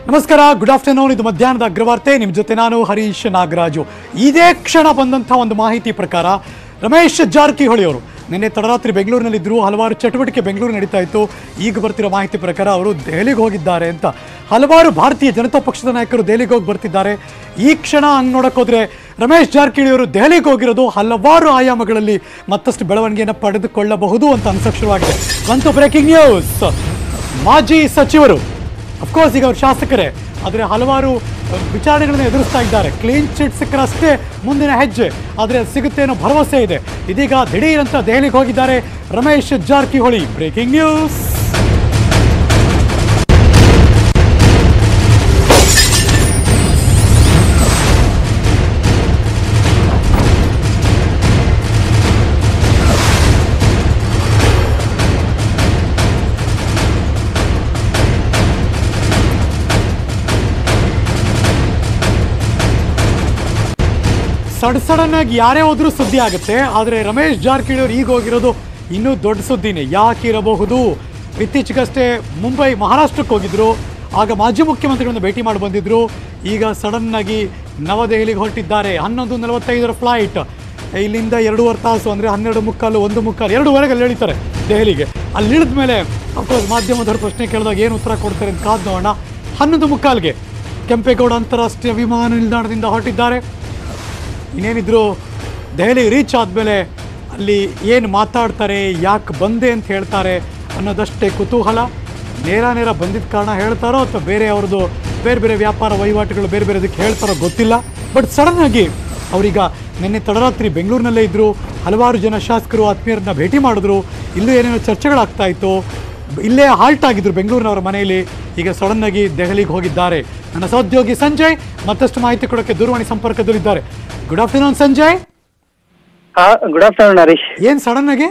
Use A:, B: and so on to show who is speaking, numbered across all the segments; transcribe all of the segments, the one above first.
A: ನಮಸ್ಕಾರ good afternoon ಇದು ಮಧ್ಯಾಹ್ನದ ಅಗ್ರವಾರ್ತೆ ನಿಮ್ಮ ಜೊತೆ ನಾನು ಹರೀಶ್ ನಾಗರಾಜು ಇದೇ ಕ್ಷಣ ಬಂದಂಥ ಒಂದು ಮಾಹಿತಿ ಪ್ರಕಾರ ರಮೇಶ್ ಜಾರಕಿಹೊಳಿ ಅವರು ನಿನ್ನೆ ತಡರಾತ್ರಿ ಬೆಂಗಳೂರಿನಲ್ಲಿದ್ದರು ಹಲವಾರು ಚಟುವಟಿಕೆ ಬೆಂಗಳೂರು ನಡೀತಾ ಇತ್ತು ಈಗ ಬರ್ತಿರೋ ಮಾಹಿತಿ ಪ್ರಕಾರ ಅವರು ದೆಹಲಿಗೆ ಹೋಗಿದ್ದಾರೆ ಅಂತ ಹಲವಾರು ಭಾರತೀಯ ಜನತಾ ಪಕ್ಷದ ನಾಯಕರು ದೆಹಲಿಗೆ ಹೋಗಿ ಬರ್ತಿದ್ದಾರೆ ಈ ಕ್ಷಣ ಹಂಗೆ ನೋಡಕ್ ಹೋದ್ರೆ ರಮೇಶ್ ಜಾರಕಿಹೊಳಿ ಅವರು ದೆಹಲಿಗೆ ಹೋಗಿರೋದು ಹಲವಾರು ಆಯಾಮಗಳಲ್ಲಿ ಮತ್ತಷ್ಟು ಬೆಳವಣಿಗೆಯನ್ನು ಪಡೆದುಕೊಳ್ಳಬಹುದು ಅಂತ ಅನ್ಸಕ್ ಶುರುವಾಗಿದೆ ಒಂದು ಬ್ರೇಕಿಂಗ್ ನ್ಯೂಸ್ ಮಾಜಿ ಸಚಿವರು ಅಫ್ಕೋರ್ಸ್ ಈಗ ಅವ್ರು ಶಾಸಕರೇ ಆದರೆ ಹಲವಾರು ಅಹ್, ವಿಚಾರಣೆಗಳನ್ನು ಎದುರಿಸ್ತಾ ಇದ್ದಾರೆ ಕ್ಲೀನ್ ಚಿಟ್ ಸಿಕ್ಕರಷ್ಟೇ ಮುಂದಿನ ಹೆಜ್ಜೆ ಆದರೆ ಅದು ಸಿಗುತ್ತೆ ಅನ್ನೋ ಭರವಸೆ ಇದೆ ಇದೀಗ ದಿಢೀರಂತ ದೆಹಲಿಗೆ ಹೋಗಿದ್ದಾರೆ Ramesh Jarkiholi breaking news sud sudden ಆಗಿ ಯಾರೇ ಹೋದ್ರೂ ಸುದ್ದಿ ಆಗುತ್ತೆ ಆದರೆ ರಮೇಶ್ ಜಾರಕಿಹೊಳಿ ಅವರು ಈಗ ಹೋಗಿರೋದು ಇನ್ನೂ ದೊಡ್ಡ ಸುದ್ದಿನೇ ಯಾಕಿರಬಹುದು ಇತ್ತೀಚೆಗಷ್ಟೇ ಮುಂಬೈ ಮಹಾರಾಷ್ಟ್ರಕ್ಕೆ ಹೋಗಿದ್ರು ಆಗ ಮಾಜಿ ಮುಖ್ಯಮಂತ್ರಿಗಳನ್ನ ಭೇಟಿ ಮಾಡಿ ಬಂದಿದ್ರು ಈಗ ಸಡನ್ ಆಗಿ ನವದೆಹಲಿಗೆ ಹೊರಟಿದ್ದಾರೆ ಹನ್ನೊಂದು ನಲವತ್ತೈದರ ಫ್ಲೈಟ್ ಇಲ್ಲಿಂದ ಎರಡೂವರೆ ತಾಸು ಅಂದರೆ ಹನ್ನೆರಡು ಮುಕ್ಕಾಲು ಒಂದು ಮುಕ್ಕಾಲು ಎರಡೂವರೆಗೆ ಅಲ್ಲಿ ಇಳಿತಾರೆ ದೆಹಲಿಗೆ ಅಲ್ಲಿ ಇಳಿದ ಮೇಲೆ ಅಫ್ಕೋರ್ಸ್ ಮಾಧ್ಯಮದವ್ರ ಪ್ರಶ್ನೆ ಕೇಳಿದಾಗ ಏನು ಉತ್ತರ ಕೊಡ್ತಾರೆ ಅಂತ ಕಾದ್ ನೋಡೋಣ ಹನ್ನೊಂದು ಮುಕ್ಕಾಲ್ಗೆ ಕೆಂಪೇಗೌಡ ಅಂತಾರಾಷ್ಟ್ರೀಯ ವಿಮಾನ ನಿಲ್ದಾಣದಿಂದ ಹೊರಟಿದ್ದಾರೆ ಇನ್ನೇನಿದ್ರು ದೆಹಲಿ ರೀಚ್ ಆದಮೇಲೆ ಅಲ್ಲಿ ಏನು ಮಾತಾಡ್ತಾರೆ ಯಾಕೆ ಬಂದೆ ಅಂತ ಹೇಳ್ತಾರೆ ಅನ್ನೋದಷ್ಟೇ ಕುತೂಹಲ ನೇರ ನೇರ ಬಂದಿದ್ದ ಕಾರಣ ಹೇಳ್ತಾರೋ ಅಥವಾ ಬೇರೆ ಅವ್ರದ್ದು ಬೇರೆ ಬೇರೆ ವ್ಯಾಪಾರ ವಹಿವಾಟುಗಳು ಬೇರೆ ಬೇರೆ ಅದಕ್ಕೆ ಹೇಳ್ತಾರೋ ಗೊತ್ತಿಲ್ಲ ಬಟ್ ಸಡನ್ ಆಗಿ ಅವರೀಗ ನಿನ್ನೆ ತಡರಾತ್ರಿ ಬೆಂಗಳೂರಿನಲ್ಲೇ ಇದ್ದರು ಹಲವಾರು ಜನ ಶಾಸಕರು ಆತ್ಮೀಯರನ್ನ ಭೇಟಿ ಮಾಡಿದ್ರು ಇಲ್ಲೂ ಏನೇನೋ ಚರ್ಚೆಗಳಾಗ್ತಾ ಇತ್ತು ಇಲ್ಲೇ ಹಾಲ್ಟ್ ಆಗಿದ್ರು ಬೆಂಗಳೂರಿನವರ ಮನೆಯಲ್ಲಿ ಈಗ ಸಡನ್ ಆಗಿ ದೆಹಲಿಗೆ ಹೋಗಿದ್ದಾರೆ ನನ್ನ ಸಹೋದ್ಯೋಗಿ ಸಂಜಯ್ ಮತ್ತಷ್ಟು ಮಾಹಿತಿ ಕೊಡೋಕ್ಕೆ ದೂರವಾಣಿ ಸಂಪರ್ಕದಲ್ಲಿದ್ದಾರೆ ಗುಡ್ ಆಫ್ಟರ್ನೂನ್ ಸಂಜಯ್
B: ಹಾ ಗುಡ್ ಆಫ್ಟರ್ನೂನ್ ಹರೀಶ್
A: ಏನ್ ಸಡನ್ ಆಗಿ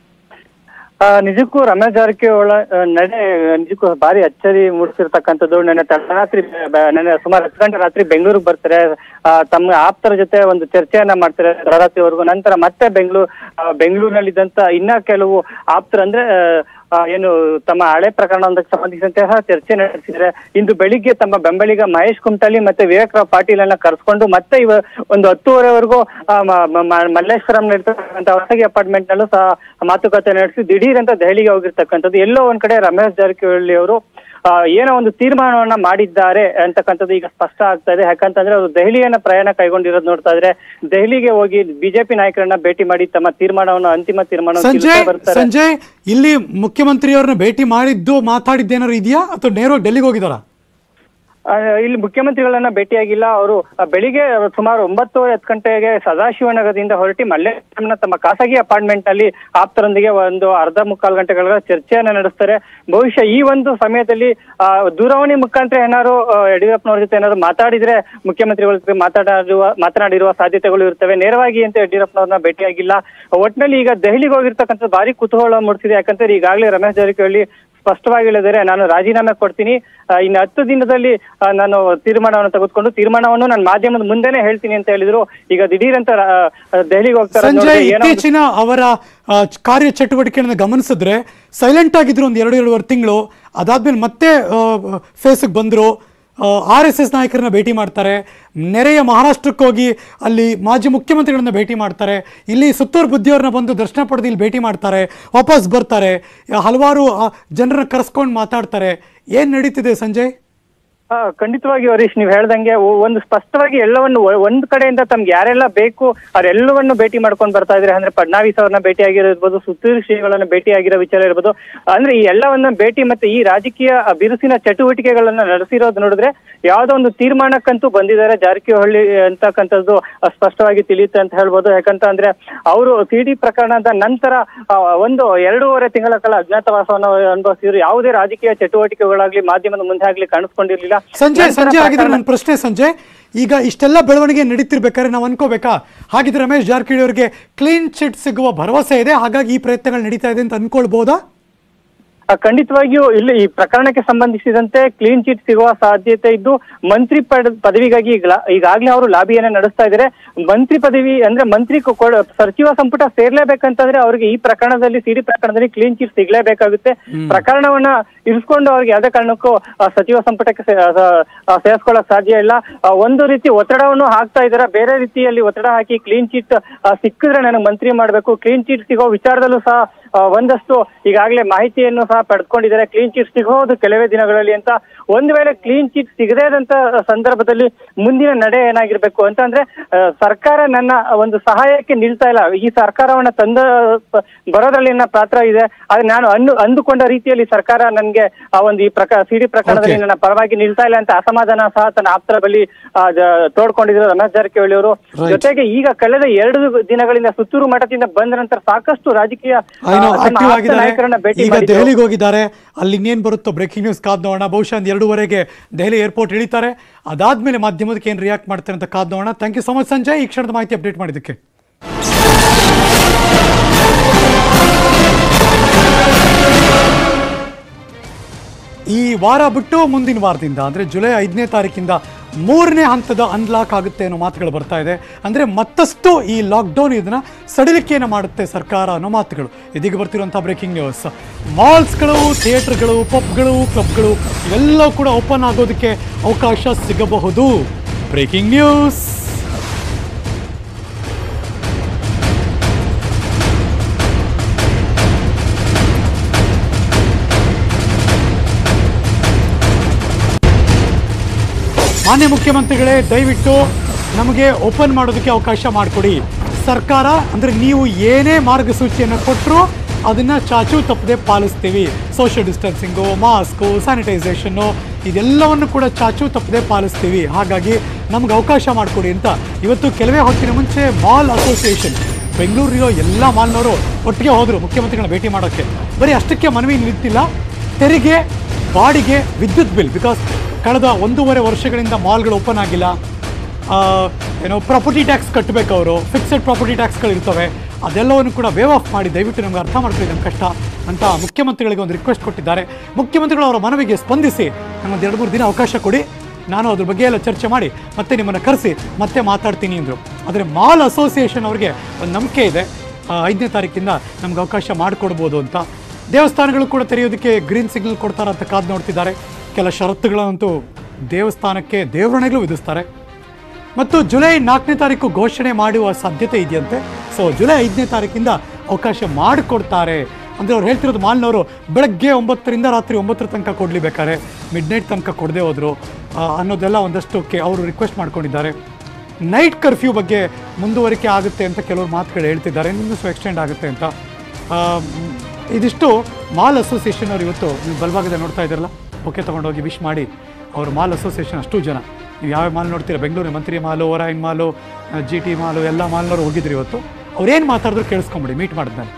B: ಆ, ನಿಜಕ್ಕೂ ರಮೇಶ್ ಜಾರಕಿಹೊಳಿ ಆ, ನಡೆ ನಿಜಕ್ಕೂ ಭಾರಿ ಅಚ್ಚರಿ ಮೂಡಿಸಿರ್ತಕ್ಕಂಥದ್ದು ನೆನ್ನೆ ತಡರಾತ್ರಿ ಬ- ನೆನ್ನೆ ಸುಮಾರು ಹತ್ತು ಗಂಟೆ ರಾತ್ರಿ ಬೆಂಗಳೂರಿಗೆ ಬರ್ತಾರೆ ಆ, ತಮ್ಮ ಆಪ್ತರ ಜೊತೆ ಒಂದು ಚರ್ಚೆಯನ್ನ ಮಾಡ್ತಾರೆ ತಡರಾತ್ರಿವರೆಗೂ ನಂತರ ಮತ್ತೆ ಬೆಂಗಳೂರು ಬೆಂಗಳೂರಿನಲ್ಲಿದ್ದಂತ ಇನ್ನ ಕೆಲವು ಆಪ್ತರು ಅಂದ್ರೆ ಆ, ಏನು ತಮ್ಮ ಹಳೆ ಪ್ರಕರಣಕ್ಕೆ ಸಂಬಂಧಿಸಿದಂತಹ ಚರ್ಚೆ ನಡೆಸಿದ್ದಾರೆ ಇಂದು ಬೆಳಿಗ್ಗೆ ತಮ್ಮ ಬೆಂಬಲಿಗ ಮಹೇಶ್ ಕುಮಟಳ್ಳಿ ಮತ್ತೆ ವಿವೇಕ್ ರಾವ್ ಪಾಟೀಲ್ ಅನ್ನ ಕರೆಸ್ಕೊಂಡು ಮತ್ತೆ ಇವ ಒಂದು ಹತ್ತುವರೆವರೆಗೂ ಆ, ಮ- ಮ- ಮ- ಮಲ್ಲೇಶ್ವರಂ ಇರ್ತಕ್ಕಂಥ ಹೊಸಗಿ ಅಪಾರ್ಟ್ಮೆಂಟ್ ನಲ್ಲೂ ಸಹ ಮಾತುಕತೆ ನಡೆಸಿ ದಿಢೀರ್ ಅಂತ ದೆಹಲಿಗೆ ಹೋಗಿರ್ತಕ್ಕಂಥದ್ದು ಎಲ್ಲೋ ಒಂದ್ ಕಡೆ ರಮೇಶ್ ಜಾರಕಿಹೊಳಿ ಅವರು ಆ, ಏನೋ ಒಂದು ತೀರ್ಮಾನವನ್ನ ಮಾಡಿದ್ದಾರೆ ಅಂತಕ್ಕಂಥದ್ದು ಈಗ ಸ್ಪಷ್ಟ ಆಗ್ತಾ ಇದೆ ಯಾಕಂತಂದ್ರೆ ಅವರು ದೆಹಲಿಯನ್ನ ಪ್ರಯಾಣ ಕೈಗೊಂಡಿರೋದು ನೋಡ್ತಾ ಇದ್ರೆ ದೆಹಲಿಗೆ ಹೋಗಿ ಬಿಜೆಪಿ ನಾಯಕರನ್ನ ಭೇಟಿ ಮಾಡಿ ತಮ್ಮ ತೀರ್ಮಾನವನ್ನು ಅಂತಿಮ ತೀರ್ಮಾನ
A: ಸಂಜಯ್
B: ಬರ್ತಾರೆ
A: ಸಂಜಯ್ ಇಲ್ಲಿ ಮುಖ್ಯಮಂತ್ರಿಯವ್ರನ್ನ ಭೇಟಿ ಮಾಡಿದ್ದು ಮಾತಾಡಿದ್ದೇನಾದ್ರು ಇದೆಯಾ ಅಥವಾ ನೇರವಾಗಿ ಡೆಲ್ಲಿಗೆ ಹೋಗಿದಾರಾ
B: ಆ, ಇಲ್ಲಿ ಮುಖ್ಯಮಂತ್ರಿಗಳನ್ನ ಭೇಟಿಯಾಗಿಲ್ಲ ಅವರು ಬೆಳಿಗ್ಗೆ ಸುಮಾರು ಒಂಬತ್ತುವರೆ ಹತ್ತು ಗಂಟೆಗೆ ಸದಾಶಿವನಗರದಿಂದ ಹೊರಟಿ ಮಲ್ಲೇಶ್ವರಂನ ತಮ್ಮ ಖಾಸಗಿ ಅಪಾರ್ಟ್ಮೆಂಟ್ ನಲ್ಲಿ ಆಪ್ತರೊಂದಿಗೆ ಒಂದು ಅರ್ಧ ಮುಕ್ಕಾಲು ಗಂಟೆಗಳ ಚರ್ಚೆಯನ್ನ ನಡೆಸ್ತಾರೆ ಬಹುಶಃ ಈ ಒಂದು ಸಮಯದಲ್ಲಿ ಆ, ದೂರವಾಣಿ ಮುಖಾಂತರ ಏನಾದ್ರು ಆ, ಯಡಿಯೂರಪ್ಪನವ್ರ ಜೊತೆ ಏನಾದ್ರು ಮಾತಾಡಿದ್ರೆ ಮುಖ್ಯಮಂತ್ರಿಗಳ ಜೊತೆ ಮಾತಾಡಿರುವ ಮಾತನಾಡಿರುವ ಸಾಧ್ಯತೆಗಳು ಇರ್ತವೆ ನೇರವಾಗಿ ಅಂತ ಯಡಿಯೂರಪ್ಪನವ್ರನ್ನ ಭೇಟಿಯಾಗಿಲ್ಲ ಒಟ್ನಲ್ಲಿ ಈಗ ದೆಹಲಿಗೆ ಹೋಗಿರ್ತಕ್ಕಂಥ ಭಾರಿ ಕುತೂಹಲ ಮೂಡಿಸಿದೆ ಯಾಕಂದ್ರೆ ಈಗಾಗಲೇ ರಮೇಶ್ ಜಾರಕಿಹೊಳಿ ಸ್ಪಷ್ಟವಾಗಿ ಹೇಳಿದರೆ ನಾನು ರಾಜೀನಾಮೆ ಕೊಡ್ತೀನಿ ಆ, ಇನ್ನು ಹತ್ತು ದಿನದಲ್ಲಿ ಆ, ನಾನು ತೀರ್ಮಾನವನ್ನು ತೆಗೆದುಕೊಂಡು ತೀರ್ಮಾನವನ್ನು ನಾನು ಮಾಧ್ಯಮದ ಮುಂದೆನೆ ಹೇಳ್ತೀನಿ ಅಂತ ಹೇಳಿದ್ರು ಈಗ ದಿಢೀರ್ ಅಂತ ದೆಹಲಿಗೆ ಹೋಗ್ತಾರೆ
A: ಸಂಜಯ್
B: ನೋಡಿದ್ರೆ ಏನೋ ಒಂದು-
A: ಇತ್ತೀಚಿನ ಅವರ ಆ, ಚ- ಕಾರ್ಯ ಚಟುವಟಿಕೆಯನ್ನು ಗಮನಿಸಿದ್ರೆ ಸೈಲೆಂಟ್ ಆಗಿದ್ರು ಒಂದು ಎರಡು ಎರಡೂವರೆ ತಿಂಗಳು ಅದಾದ್ಮೇಲೆ ಮತ್ತೆ ಫೇಸ್ಗೆ ಬಂದರು ಆರ್ ಎಸ್ ಎಸ್ ನಾಯಕರನ್ನ ಭೇಟಿ ಮಾಡ್ತಾರೆ ನೆರೆಯ ಮಹಾರಾಷ್ಟ್ರಕ್ಕೆ ಹೋಗಿ ಅಲ್ಲಿ ಮಾಜಿ ಮುಖ್ಯಮಂತ್ರಿಗಳನ್ನ ಭೇಟಿ ಮಾಡ್ತಾರೆ ಇಲ್ಲಿ ಸುತ್ತೂರು ಬುದ್ಧಿಯವ್ರನ್ನ ಬಂದು ದರ್ಶನ ಪಡೆದು ಇಲ್ಲಿ ಭೇಟಿ ಮಾಡ್ತಾರೆ ವಾಪಸ್ ಬರ್ತಾರೆ ಹಲವಾರು ಜನರನ್ನ ಕರೆಸ್ಕೊಂಡು ಮಾತಾಡ್ತಾರೆ ಏನು ನಡೀತಿದೆ ಸಂಜಯ್
B: ಆ, ಖಂಡಿತವಾಗಿ ಹರೀಶ್ ನೀವು ಹೇಳ್ದಂಗೆ ಒ- ಒಂದು ಸ್ಪಷ್ಟವಾಗಿ ಎಲ್ಲವನ್ನು ಒ- ಒಂದ್ ಕಡೆಯಿಂದ ತಮ್ಗೆ ಯಾರೆಲ್ಲ ಬೇಕು ಅವರೆಲ್ಲವನ್ನು ಭೇಟಿ ಮಾಡ್ಕೊಂಡು ಬರ್ತಾ ಇದ್ರೆ ಅಂದ್ರೆ ಫಡ್ನಾವಿಸ್ ಅವ್ರನ್ನ ಭೇಟಿ ಆಗಿರ್ಬೋದು ಸುತ್ತೂರು ಶ್ರೀಗಳನ್ನ ಭೇಟಿ ಆಗಿರೋ ವಿಚಾರ ಇರ್ಬೋದು ಅಂದ್ರೆ ಈ ಎಲ್ಲವನ್ನ ಭೇಟಿ ಮತ್ತೆ ಈ ರಾಜಕೀಯ ಬಿರುಸಿನ ಚಟುವಟಿಕೆಗಳನ್ನ ನಡೆಸಿರೋದು ನೋಡಿದ್ರೆ ಯಾವ್ದೋ ಒಂದು ತೀರ್ಮಾನಕ್ಕಂತೂ ಬಂದಿದ್ದಾರೆ ಜಾರಕಿಹೊಳಿ ಅಂತಕ್ಕಂಥದ್ದು ಆ, ಸ್ಪಷ್ಟವಾಗಿ ತಿಳಿಯುತ್ತೆ ಅಂತ ಹೇಳ್ಬೋದು ಯಾಕಂತ ಅಂದ್ರೆ ಅವರು ಸಿಡಿ ಪ್ರಕರಣದ ನಂತರ ಆ, ಒಂದು ಎರಡೂವರೆ ತಿಂಗಳ ಕಾಲ ಅಜ್ಞಾತವಾಸವನ್ನು ಅನುಭವಿಸಿದ್ರು ಯಾವುದೇ ರಾಜಕೀಯ ಚಟುವಟಿಕೆಗಳಾಗ್ಲಿ ಮಾಧ್ಯಮದ ಮುಂದೆ ಆಗ್ಲಿ ಕಾಣಿಸ್ಕೊಂಡಿರ್ಲಿಲ್ಲ
A: ಸಂಜಯ್
B: ನಂತರ
A: ಸಂಜಯ್ ಆಗಿದ್ರೆ
B: ಪ್ರಕರಣ-
A: ನನ್ನ ಪ್ರಶ್ನೆ ಸಂಜಯ್ ಈಗ ಇಷ್ಟೆಲ್ಲ ಬೆಳವಣಿಗೆ ನಡೀತಿರ್ಬೇಕಾದ್ರೆ ನಾವು ಅನ್ಕೋಬೇಕಾ ಹಾಗಿದ್ರೆ ರಮೇಶ್ ಜಾರಕಿಹೊಳಿ ಅವರಿಗೆ ಕ್ಲೀನ್ ಚಿಟ್ ಸಿಗುವ ಭರವಸೆ ಇದೆ ಹಾಗಾಗಿ ಈ ಪ್ರಯತ್ನಗಳು ನಡೀತಾ ಇದೆ ಅಂತ ಅನ್ಕೊಳ್ಬೋದಾ
B: ಆ, ಖಂಡಿತವಾಗಿಯೂ ಇಲ್ಲಿ ಈ ಪ್ರಕರಣಕ್ಕೆ ಸಂಬಂಧಿಸಿದಂತೆ ಕ್ಲೀನ್ ಚಿಟ್ ಸಿಗುವ ಸಾಧ್ಯತೆ ಇದ್ದು ಮಂತ್ರಿ ಪದ ಪದವಿಗಾಗಿ ಈಗ್ಲ- ಈಗಾಗ್ಲೇ ಅವರು ಲಾಬಿಯನ್ನ ನಡೆಸ್ತಾ ಇದ್ದಾರೆ ಮಂತ್ರಿ ಪದವಿ ಅಂದ್ರೆ ಮಂತ್ರಿ ಕೊ- ಕೊಡ- ಸಚಿವ ಸಂಪುಟ ಸೇರ್ಲೇಬೇಕಂತಂದ್ರೆ ಅವರಿಗೆ ಈ ಪ್ರಕರಣದಲ್ಲಿ ಸಿಡಿ ಪ್ರಕರಣದಲ್ಲಿ ಕ್ಲೀನ್ ಚಿಟ್ ಸಿಗ್ಲೇಬೇಕಾಗುತ್ತೆ ಪ್ರಕರಣವನ್ನ ಇರಿಸ್ಕೊಂಡು ಅವ್ರಿಗೆ ಯಾವುದೇ ಕಾರಣಕ್ಕೂ ಆ, ಸಚಿವ ಸಂಪುಟಕ್ಕೆ ಸೇ- ಆ, ಆ, ಸೇರಿಸ್ಕೊಳ್ಳಕ್ ಸಾಧ್ಯ ಇಲ್ಲ ಆ, ಒಂದು ರೀತಿ ಒತ್ತಡವನ್ನು ಹಾಕ್ತಾ ಇದ್ದಾರೆ ಬೇರೆ ರೀತಿಯಲ್ಲಿ ಒತ್ತಡ ಹಾಕಿ ಕ್ಲೀನ್ ಚಿಟ್ ಸಿಕ್ಕಿದ್ರೆ ನನಗೆ ಮಂತ್ರಿ ಮಾಡಬೇಕು ಕ್ಲೀನ್ ಚಿಟ್ ಸಿಗೋ ವಿಚಾರದಲ್ಲೂ ಸಹ ಆ, ಒಂದಷ್ಟು ಈಗಾಗಲೇ ಮಾಹಿತಿಯನ್ನು ಸಹ ಪಡೆದುಕೊಂಡಿದ್ದಾರೆ ಕ್ಲೀನ್ ಚಿಟ್ ಸಿಗೋದು ಕೆಲವೇ ದಿನಗಳಲ್ಲಿ ಅಂತ ಒಂದು ವೇಳೆ ಕ್ಲೀನ್ ಚಿಟ್ ಸಿಗದೇ ಇದ್ದಂತ ಸಂದರ್ಭದಲ್ಲಿ ಮುಂದಿನ ನಡೆ ಏನಾಗಿರ್ಬೇಕು ಅಂತ ಅಂದ್ರೆ ಆ, ಸರ್ಕಾರ ನನ್ನ ಒಂದು ಸಹಾಯಕ್ಕೆ ನಿಲ್ತಾ ಇಲ್ಲ ಈ ಸರ್ಕಾರವನ್ನ ತಂದ ಪ- ಬರೋದ್ರಲ್ಲಿ ನನ್ನ ಪಾತ್ರ ಇದೆ ಆದ್ರೆ ನಾನು ಅಂದು ಅಂದುಕೊಂಡ ರೀತಿಯಲ್ಲಿ ಸರ್ಕಾರ ನನ್ಗೆ ಆ ಒಂದು ಈ ಪ್ರಕ ಸಿಡಿ ಪ್ರಕರಣದಲ್ಲಿ
A: Okay.
B: ನನ್ನ ಪರವಾಗಿ ನಿಲ್ತಾ ಇಲ್ಲ ಅಂತ ಅಸಮಾಧಾನ ಸಹ ತನ್ನ ಆಪ್ತರ ಬಳಿ ಆ, ಜ- ತೋಡ್ಕೊಂಡಿದ್ರು ರಮೇಶ್ ಜಾರಕಿಹೊಳಿ ಅವರು
A: Right.
B: ಜೊತೆಗೆ ಈಗ ಕಳೆದ ಎರಡು ದಿನಗಳಿಂದ ಸುತ್ತೂರು ಮಠದಿಂದ ಬಂದ ನಂತರ ಸಾಕಷ್ಟು ರಾಜಕೀಯ ಆ,
A: ಏನೋ
B: ತಮ್ಮ
A: ಆಕ್ಟಿವ್
B: ಆಪ್ತ
A: ಆಗಿದ್ದಾರೆ
B: ನಾಯಕರನ್ನ ಭೇಟಿ
A: ಈಗ
B: ಮಾಡಿದ್ರು.
A: ದೆಹಲಿಗೆ ಹೋಗಿದ್ದಾರೆ ಅಲ್ಲಿ ಇನ್ನೇನು ಬರುತ್ತೋ ಬ್ರೇಕಿಂಗ್ ನ್ಯೂಸ್ ಕಾದ್ ನೋಡೋಣ ಬಹುಶಃ ಒಂದು ಎರಡೂವರೆಗೆ ದೆಹಲಿ ಏರ್ಪೋರ್ಟ್ ಇಳಿತಾರೆ ಅದಾದ್ಮೇಲೆ ಮಾಧ್ಯಮದಕ್ಕೆ ಏನು ರಿಯಾಕ್ಟ್ ಮಾಡ್ತಾರೆ ಅಂತ ಕಾದ್ ನೋಡೋಣ thank you so much Sanjay ಈ ಕ್ಷಣದ ಮಾಹಿತಿ ಅಪ್ಡೇಟ್ ಮಾಡಿದ್ದಕ್ಕೆ ಈ ವಾರ ಬಿಟ್ಟು ಮುಂದಿನ ವಾರದಿಂದ ಅಂದರೆ ಜುಲೈ ಐದನೇ ತಾರೀಕಿಂದ ಮೂರನೇ ಹಂತದ ಅನ್ಲಾಕ್ ಆಗುತ್ತೆ ಅನ್ನೋ ಮಾತುಗಳು ಬರ್ತಾ ಇದೆ ಅಂದರೆ ಮತ್ತಷ್ಟು ಈ ಲಾಕ್ಡೌನ್ ಇದನ್ನ ಸಡಿಲಿಕೆಯನ್ನು ಮಾಡುತ್ತೆ ಸರ್ಕಾರ ಅನ್ನೋ ಮಾತುಗಳು ಇದೀಗ ಬರ್ತಿರುವಂಥ ಬ್ರೇಕಿಂಗ್ ನ್ಯೂಸ್ ಮಾಲ್ಸ್ಗಳು ಥಿಯೇಟರ್ಗಳು ಪಬ್ಗಳು ಕ್ಲಬ್ಗಳು ಇವೆಲ್ಲವೂ ಕೂಡ ಓಪನ್ ಆಗೋದಕ್ಕೆ ಅವಕಾಶ ಸಿಗಬಹುದು ಬ್ರೇಕಿಂಗ್ ನ್ಯೂಸ್ ಮಾನ್ಯ ಮುಖ್ಯಮಂತ್ರಿಗಳೇ ದಯವಿಟ್ಟು ನಮಗೆ ಓಪನ್ ಮಾಡೋದಕ್ಕೆ ಅವಕಾಶ ಮಾಡಿಕೊಡಿ ಸರ್ಕಾರ ಅಂದರೆ ನೀವು ಏನೇ ಮಾರ್ಗಸೂಚಿಯನ್ನು ಕೊಟ್ಟರು ಅದನ್ನು ಚಾಚು ತಪ್ಪದೆ ಪಾಲಿಸ್ತೀವಿ ಸೋಷಿಯಲ್ ಡಿಸ್ಟೆನ್ಸಿಂಗು ಮಾಸ್ಕು ಸ್ಯಾನಿಟೈಸೇಷನ್ನು ಇದೆಲ್ಲವನ್ನು ಕೂಡ ಚಾಚು ತಪ್ಪದೆ ಪಾಲಿಸ್ತೀವಿ ಹಾಗಾಗಿ ನಮ್ಗೆ ಅವಕಾಶ ಮಾಡಿಕೊಡಿ ಅಂತ ಇವತ್ತು ಕೆಲವೇ ಹೊತ್ತಿನ ಮುಂಚೆ ಮಾಲ್ ಅಸೋಸಿಯೇಷನ್ ಬೆಂಗಳೂರಿರೋ ಎಲ್ಲ ಮಾಲ್ನವರು ಒಟ್ಟಿಗೆ ಹೋದರು ಮುಖ್ಯಮಂತ್ರಿಗಳನ್ನ ಭೇಟಿ ಮಾಡೋಕ್ಕೆ ಬರೀ ಅಷ್ಟಕ್ಕೆ ಮನವಿ ನಿಂತಿಲ್ಲ ತೆರಿಗೆ ಬಾಡಿಗೆ ವಿದ್ಯುತ್ ಬಿಲ್ ಬಿಕಾಸ್ ಕಳೆದ ಒಂದೂವರೆ ವರ್ಷಗಳಿಂದ ಮಾಲ್ಗಳು ಓಪನ್ ಆಗಿಲ್ಲ ಆ, ಏನೋ ಪ್ರಾಪರ್ಟಿ ಟ್ಯಾಕ್ಸ್ ಕಟ್ಟಬೇಕು ಅವರು ಫಿಕ್ಸೆಡ್ ಪ್ರಾಪರ್ಟಿ ಟ್ಯಾಕ್ಸ್ಗಳು ಇರ್ತವೆ ಅದೆಲ್ಲವನ್ನು ಕೂಡ ವೇವ್ ಆಫ್ ಮಾಡಿ ದಯವಿಟ್ಟು ನಮ್ಗೆ ಅರ್ಥ ಮಾಡ್ಕೊಳ್ಳಿ ನಮ್ಮ ಕಷ್ಟ ಅಂತ ಮುಖ್ಯಮಂತ್ರಿಗಳಿಗೆ ಒಂದು ರಿಕ್ವೆಸ್ಟ್ ಕೊಟ್ಟಿದ್ದಾರೆ ಮುಖ್ಯಮಂತ್ರಿಗಳು ಅವರ ಮನವಿಗೆ ಸ್ಪಂದಿಸಿ ನಮ್ಮೊಂದು ಎರಡು ಮೂರು ದಿನ ಅವಕಾಶ ಕೊಡಿ ನಾನು ಅದ್ರ ಬಗ್ಗೆ ಎಲ್ಲ ಚರ್ಚೆ ಮಾಡಿ ಮತ್ತೆ ನಿಮ್ಮನ್ನು ಕರೆಸಿ ಮತ್ತೆ ಮಾತಾಡ್ತೀನಿ ಅಂದರು ಆದರೆ ಮಾಲ್ ಅಸೋಸಿಯೇಷನ್ ಅವರಿಗೆ ಒಂದು ನಂಬಿಕೆ ಇದೆ ಆ, ಐದನೇ ತಾರೀಕಿಂದ ನಮ್ಗೆ ಅವಕಾಶ ಮಾಡಿಕೊಡ್ಬೋದು ಅಂತ ದೇವಸ್ಥಾನಗಳು ಕೂಡ ತೆರೆಯೋದಕ್ಕೆ ಗ್ರೀನ್ ಸಿಗ್ನಲ್ ಕೊಡ್ತಾರ ಅಂತ ಕಾದು ನೋಡ್ತಿದ್ದಾರೆ ಕೆಲ ಷರತ್ತುಗಳಂತೂ ದೇವಸ್ಥಾನಕ್ಕೆ ದೇವರಣೆಗಳು ವಿಧಿಸ್ತಾರೆ ಮತ್ತು ಜುಲೈ ನಾಲ್ಕನೇ ತಾರೀಕು ಘೋಷಣೆ ಮಾಡುವ ಸಾಧ್ಯತೆ ಇದೆಯಂತೆ ಸೊ ಜುಲೈ ಐದನೇ ತಾರೀಕಿಂದ ಅವಕಾಶ ಮಾಡಿಕೊಡ್ತಾರೆ ಅಂದರೆ ಅವ್ರು ಹೇಳ್ತಿರೋದು ಮಾಲ್ನವರು ಬೆಳಗ್ಗೆ ಒಂಬತ್ತರಿಂದ ರಾತ್ರಿ ಒಂಬತ್ತರ ತನಕ ಕೊಡಲಿ ಬೇಕಾದ್ರೆ ಮಿಡ್ ನೈಟ್ ತನಕ ಕೊಡದೆ ಹೋದರು ಅನ್ನೋದೆಲ್ಲ ಒಂದಷ್ಟು ಕೆ ಅವರು ರಿಕ್ವೆಸ್ಟ್ ಮಾಡ್ಕೊಂಡಿದ್ದಾರೆ ನೈಟ್ ಕರ್ಫ್ಯೂ ಬಗ್ಗೆ ಮುಂದುವರಿಕೆ ಆಗುತ್ತೆ ಅಂತ ಕೆಲವರು ಮಾತುಗಳು ಹೇಳ್ತಿದ್ದಾರೆ ಇನ್ನೂ ಎಕ್ಸ್ಟೆಂಡ್ ಆಗುತ್ತೆ ಅಂತ ಆ, ಮ್, ಇದಿಷ್ಟು ಮಾಲ್ ಅಸೋಸಿಯೇಷನ್ ಅವರು ಇವತ್ತು ನೀವು ಬಲಭಾಗದಲ್ಲಿ ನೋಡ್ತಾ ಇದ್ದೀರಲ್ಲ ಓಕೆ ತೊಗೊಂಡೋಗಿ ವಿಶ್ ಮಾಡಿ ಅವರು ಮಾಲ್ ಅಸೋಸಿಯೇಷನ್ ಅಷ್ಟು ಜನ ನೀವು ಯಾವ ಮಾಲ್ ನೋಡ್ತೀರಾ ಬೆಂಗಳೂರು ಮಂತ್ರಿ ಮಾಲು ಓರಾಯಿನ್ ಮಾಲು ಜಿ ಟಿ ಮಾಲು ಎಲ್ಲ ಮಾಲ್ನವರು ಹೋಗಿದ್ರು ಇವತ್ತು ಅವ್ರೇನು ಮಾತಾಡಿದ್ರು ಕೇಳಿಸ್ಕೊಂಬಿಡಿ ಮೀಟ್ ಮಾಡಿದ್ಮೇಲೆ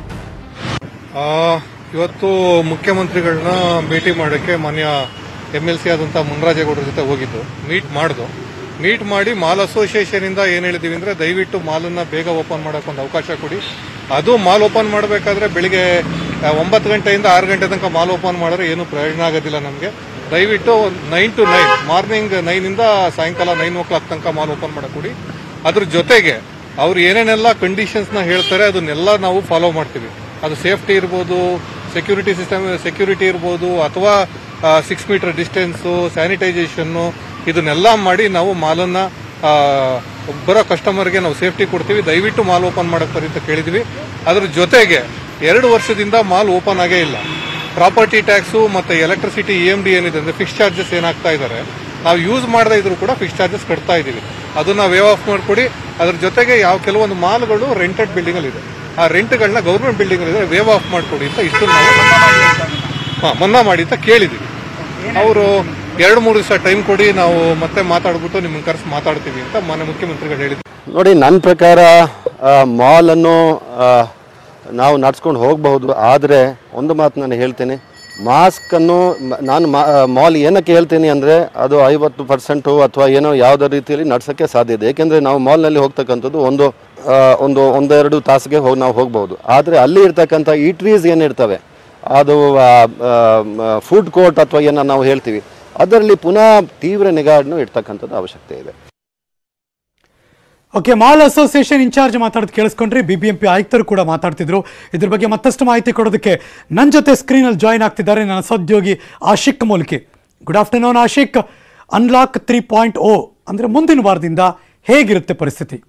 C: ಆ, ಇವತ್ತು ಮುಖ್ಯಮಂತ್ರಿಗಳನ್ನ ಭೇಟಿ ಮಾಡೋಕ್ಕೆ ಮಾನ್ಯ ಎಮ್ ಎಲ್ ಸಿ ಆದಂಥ ಮುನ್ರಾಜೇಗೌಡರ ಜೊತೆ ಹೋಗಿದ್ದು ಮೀಟ್ ಮಾಡ್ದು ಮೀಟ್ ಮಾಡಿ ಮಾಲ್ ಅಸೋಸಿಯೇಷನ್ ಇಂದ ಏನು ಹೇಳಿದೀವಿ ಅಂದ್ರೆ ದಯವಿಟ್ಟು ಮಾಲನ್ನ ಬೇಗ ಓಪನ್ ಮಾಡೋಕೆ ಒಂದು ಅವಕಾಶ ಕೊಡಿ ಅದು ಮಾಲ್ ಓಪನ್ ಮಾಡಬೇಕಾದ್ರೆ ಬೆಳಿಗ್ಗೆ ಆ, ಒಂಬತ್ತು ಗಂಟೆಯಿಂದ ಆರು ಗಂಟೆ ತನಕ ಮಾಲ್ ಓಪನ್ ಮಾಡಿದ್ರೆ ಏನು ಪ್ರಯೋಜನ ಆಗೋದಿಲ್ಲ ನಮಗೆ ದಯವಿಟ್ಟು ನೈನ್ ಟು ನೈನ್ ಮಾರ್ನಿಂಗ್ ನೈನಿಂದ ಸಾಯಂಕಾಲ ನೈನ್ ಓ ಕ್ಲಾಕ್ ತನಕ ಮಾಲ್ ಓಪನ್ ಮಾಡಕ್ ಕೊಡಿ ಅದ್ರ ಜೊತೆಗೆ ಅವ್ರು ಏನೇನೆಲ್ಲ ಕಂಡೀಷನ್ಸ್ನ ಹೇಳ್ತಾರೆ ಅದನ್ನೆಲ್ಲ ನಾವು ಫಾಲೋ ಮಾಡ್ತೀವಿ ಅದು ಸೇಫ್ಟಿ ಇರ್ಬೋದು ಸೆಕ್ಯೂರಿಟಿ ಸಿಸ್ಟಮ್ ಸೆಕ್ಯೂರಿಟಿ ಇರ್ಬೋದು ಅಥವಾ ಸಿಕ್ಸ್ ಮೀಟರ್ ಡಿಸ್ಟೆನ್ಸು ಸ್ಯಾನಿಟೈಸೇಷನ್ನು ಇದನ್ನೆಲ್ಲ ಮಾಡಿ ನಾವು ಮಾಲನ್ನ ಆ, ಬರೋ ಕಸ್ಟಮರ್ಗೆ ನಾವು ಸೇಫ್ಟಿ ಕೊಡ್ತೀವಿ ದಯವಿಟ್ಟು ಮಾಲ್ ಓಪನ್ ಮಾಡಕ್ ಬರಿ ಅಂತ ಕೇಳಿದ್ವಿ ಅದ್ರ ಜೊತೆಗೆ ಎರಡು ವರ್ಷದಿಂದ ಮಾಲ್ ಓಪನ್ ಆಗೇ ಇಲ್ಲ ಪ್ರಾಪರ್ಟಿ ಟ್ಯಾಕ್ಸು ಮತ್ತೆ ಎಲೆಕ್ಟ್ರಿಸಿಟಿ ಇ ಎಮ್ ಡಿ ಏನಿದೆ ಅಂದ್ರೆ ಫಿಕ್ಸ್ ಚಾರ್ಜಸ್ ಏನಾಗ್ತಾ ಇದ್ದಾರೆ ನಾವು ಯೂಸ್ ಮಾಡದೇ ಇದ್ರು ಕೂಡ ಫಿಕ್ಸ್ ಚಾರ್ಜಸ್ ಕಟ್ತಾ ಇದೀವಿ ಅದನ್ನ ವೇವ್ ಆಫ್ ಮಾಡ್ಕೊಡಿ ಅದ್ರ ಜೊತೆಗೆ ಯಾವ ಕೆಲವೊಂದು ಮಾಲ್ಗಳು ರೆಂಟೆಡ್ ಬಿಲ್ಡಿಂಗ್ ಅಲ್ಲಿ ಇದೆ ಆ ರೆಂಟ್ಗಳನ್ನ ಗೌರ್ಮೆಂಟ್ ಬಿಲ್ಡಿಂಗ್ ಅಲ್ಲಿ ಇದೆ ವೇವ್ ಆಫ್ ಮಾಡ್ಕೊಡಿ ಅಂತ ಇಷ್ಟು ನಾವು ಹಾ ಮನ್ನಾ ಮಾಡಿ ಅಂತ ಕೇಳಿದೀವಿ ಅವರು ಎರಡು ಮೂರು ದಿವಸ ಟೈಮ್ ಕೊಡಿ ನಾವು ಮತ್ತೆ ಮಾತಾಡ್ಬಿಟ್ಟು ನಿಮ್ಮನ್ನ ಕರೆಸಿ ಮಾತಾಡ್ತೀವಿ ಅಂತ ಮಾನ್ಯ ಮುಖ್ಯಮಂತ್ರಿಗಳು ಹೇಳಿದ್ರು
D: ನೋಡಿ ನನ್ನ ಪ್ರಕಾರ ಮಾಲನ್ನು ನಾವು ನಡ್ಸ್ಕೊಂಡು ಹೋಗಬಹುದು ಆದರೆ ಒಂದು ಮಾತು ನಾನು ಹೇಳ್ತೀನಿ ಮಾಸ್ಕನ್ನು ಮ- ನಾನು ಮಾಲ್ ಏನಕ್ಕೆ ಹೇಳ್ತೀನಿ ಅಂದರೆ ಅದು ಐವತ್ತು ಪರ್ಸೆಂಟು ಅಥವಾ ಏನೋ ಯಾವುದೋ ರೀತಿಯಲ್ಲಿ ನಡ್ಸೋಕ್ಕೆ ಸಾಧ್ಯ ಇದೆ ಏಕೆಂದರೆ ನಾವು ಮಾಲ್ನಲ್ಲಿ ಹೋಗ್ತಕ್ಕಂಥದ್ದು ಒಂದು ಆ, ಒಂದು ಒಂದೆರಡು ತಾಸಿಗೆ ಹೋಗಿ ನಾವು ಹೋಗ್ಬೋದು ಆದರೆ ಅಲ್ಲಿ ಇರ್ತಕ್ಕಂಥ ಈಟ್ರೀಸ್ ಏನಿರ್ತವೆ ಅದು ಫುಡ್ ಕೋರ್ಟ್ ಅಥವಾ ಏನೋ ನಾವು ಹೇಳ್ತೀವಿ ಅದರಲ್ಲಿ ಪುನಃ ತೀವ್ರ ನಿಗಾವನ್ನು ಇಡ್ತಕ್ಕಂಥದ್ದು ಅವಶ್ಯಕತೆ ಇದೆ
A: ಓಕೆ ಮಾಲ್ ಅಸೋಸಿಯೇಷನ್ ಇನ್ಚಾರ್ಜ್ ಮಾತಾಡೋದು ಕೇಳಿಸ್ಕೊಂಡ್ರಿ ಬಿ ಬಿ ಎಂ ಪಿ ಆಯುಕ್ತರು ಕೂಡ ಮಾತಾಡ್ತಿದ್ರು ಇದ್ರ ಬಗ್ಗೆ ಮತ್ತಷ್ಟು ಮಾಹಿತಿ ಕೊಡೋದಕ್ಕೆ ನನ್ನ ಜೊತೆ ಸ್ಕ್ರೀನಲ್ಲಿ ಜಾಯ್ನ್ ಆಗ್ತಿದ್ದಾರೆ ನನ್ನ ಸಹೋದ್ಯೋಗಿ Ashiq Mulki good afternoon Ashiq unlock three point O ಅಂದರೆ ಮುಂದಿನ ವಾರದಿಂದ ಹೇಗಿರುತ್ತೆ ಪರಿಸ್ಥಿತಿ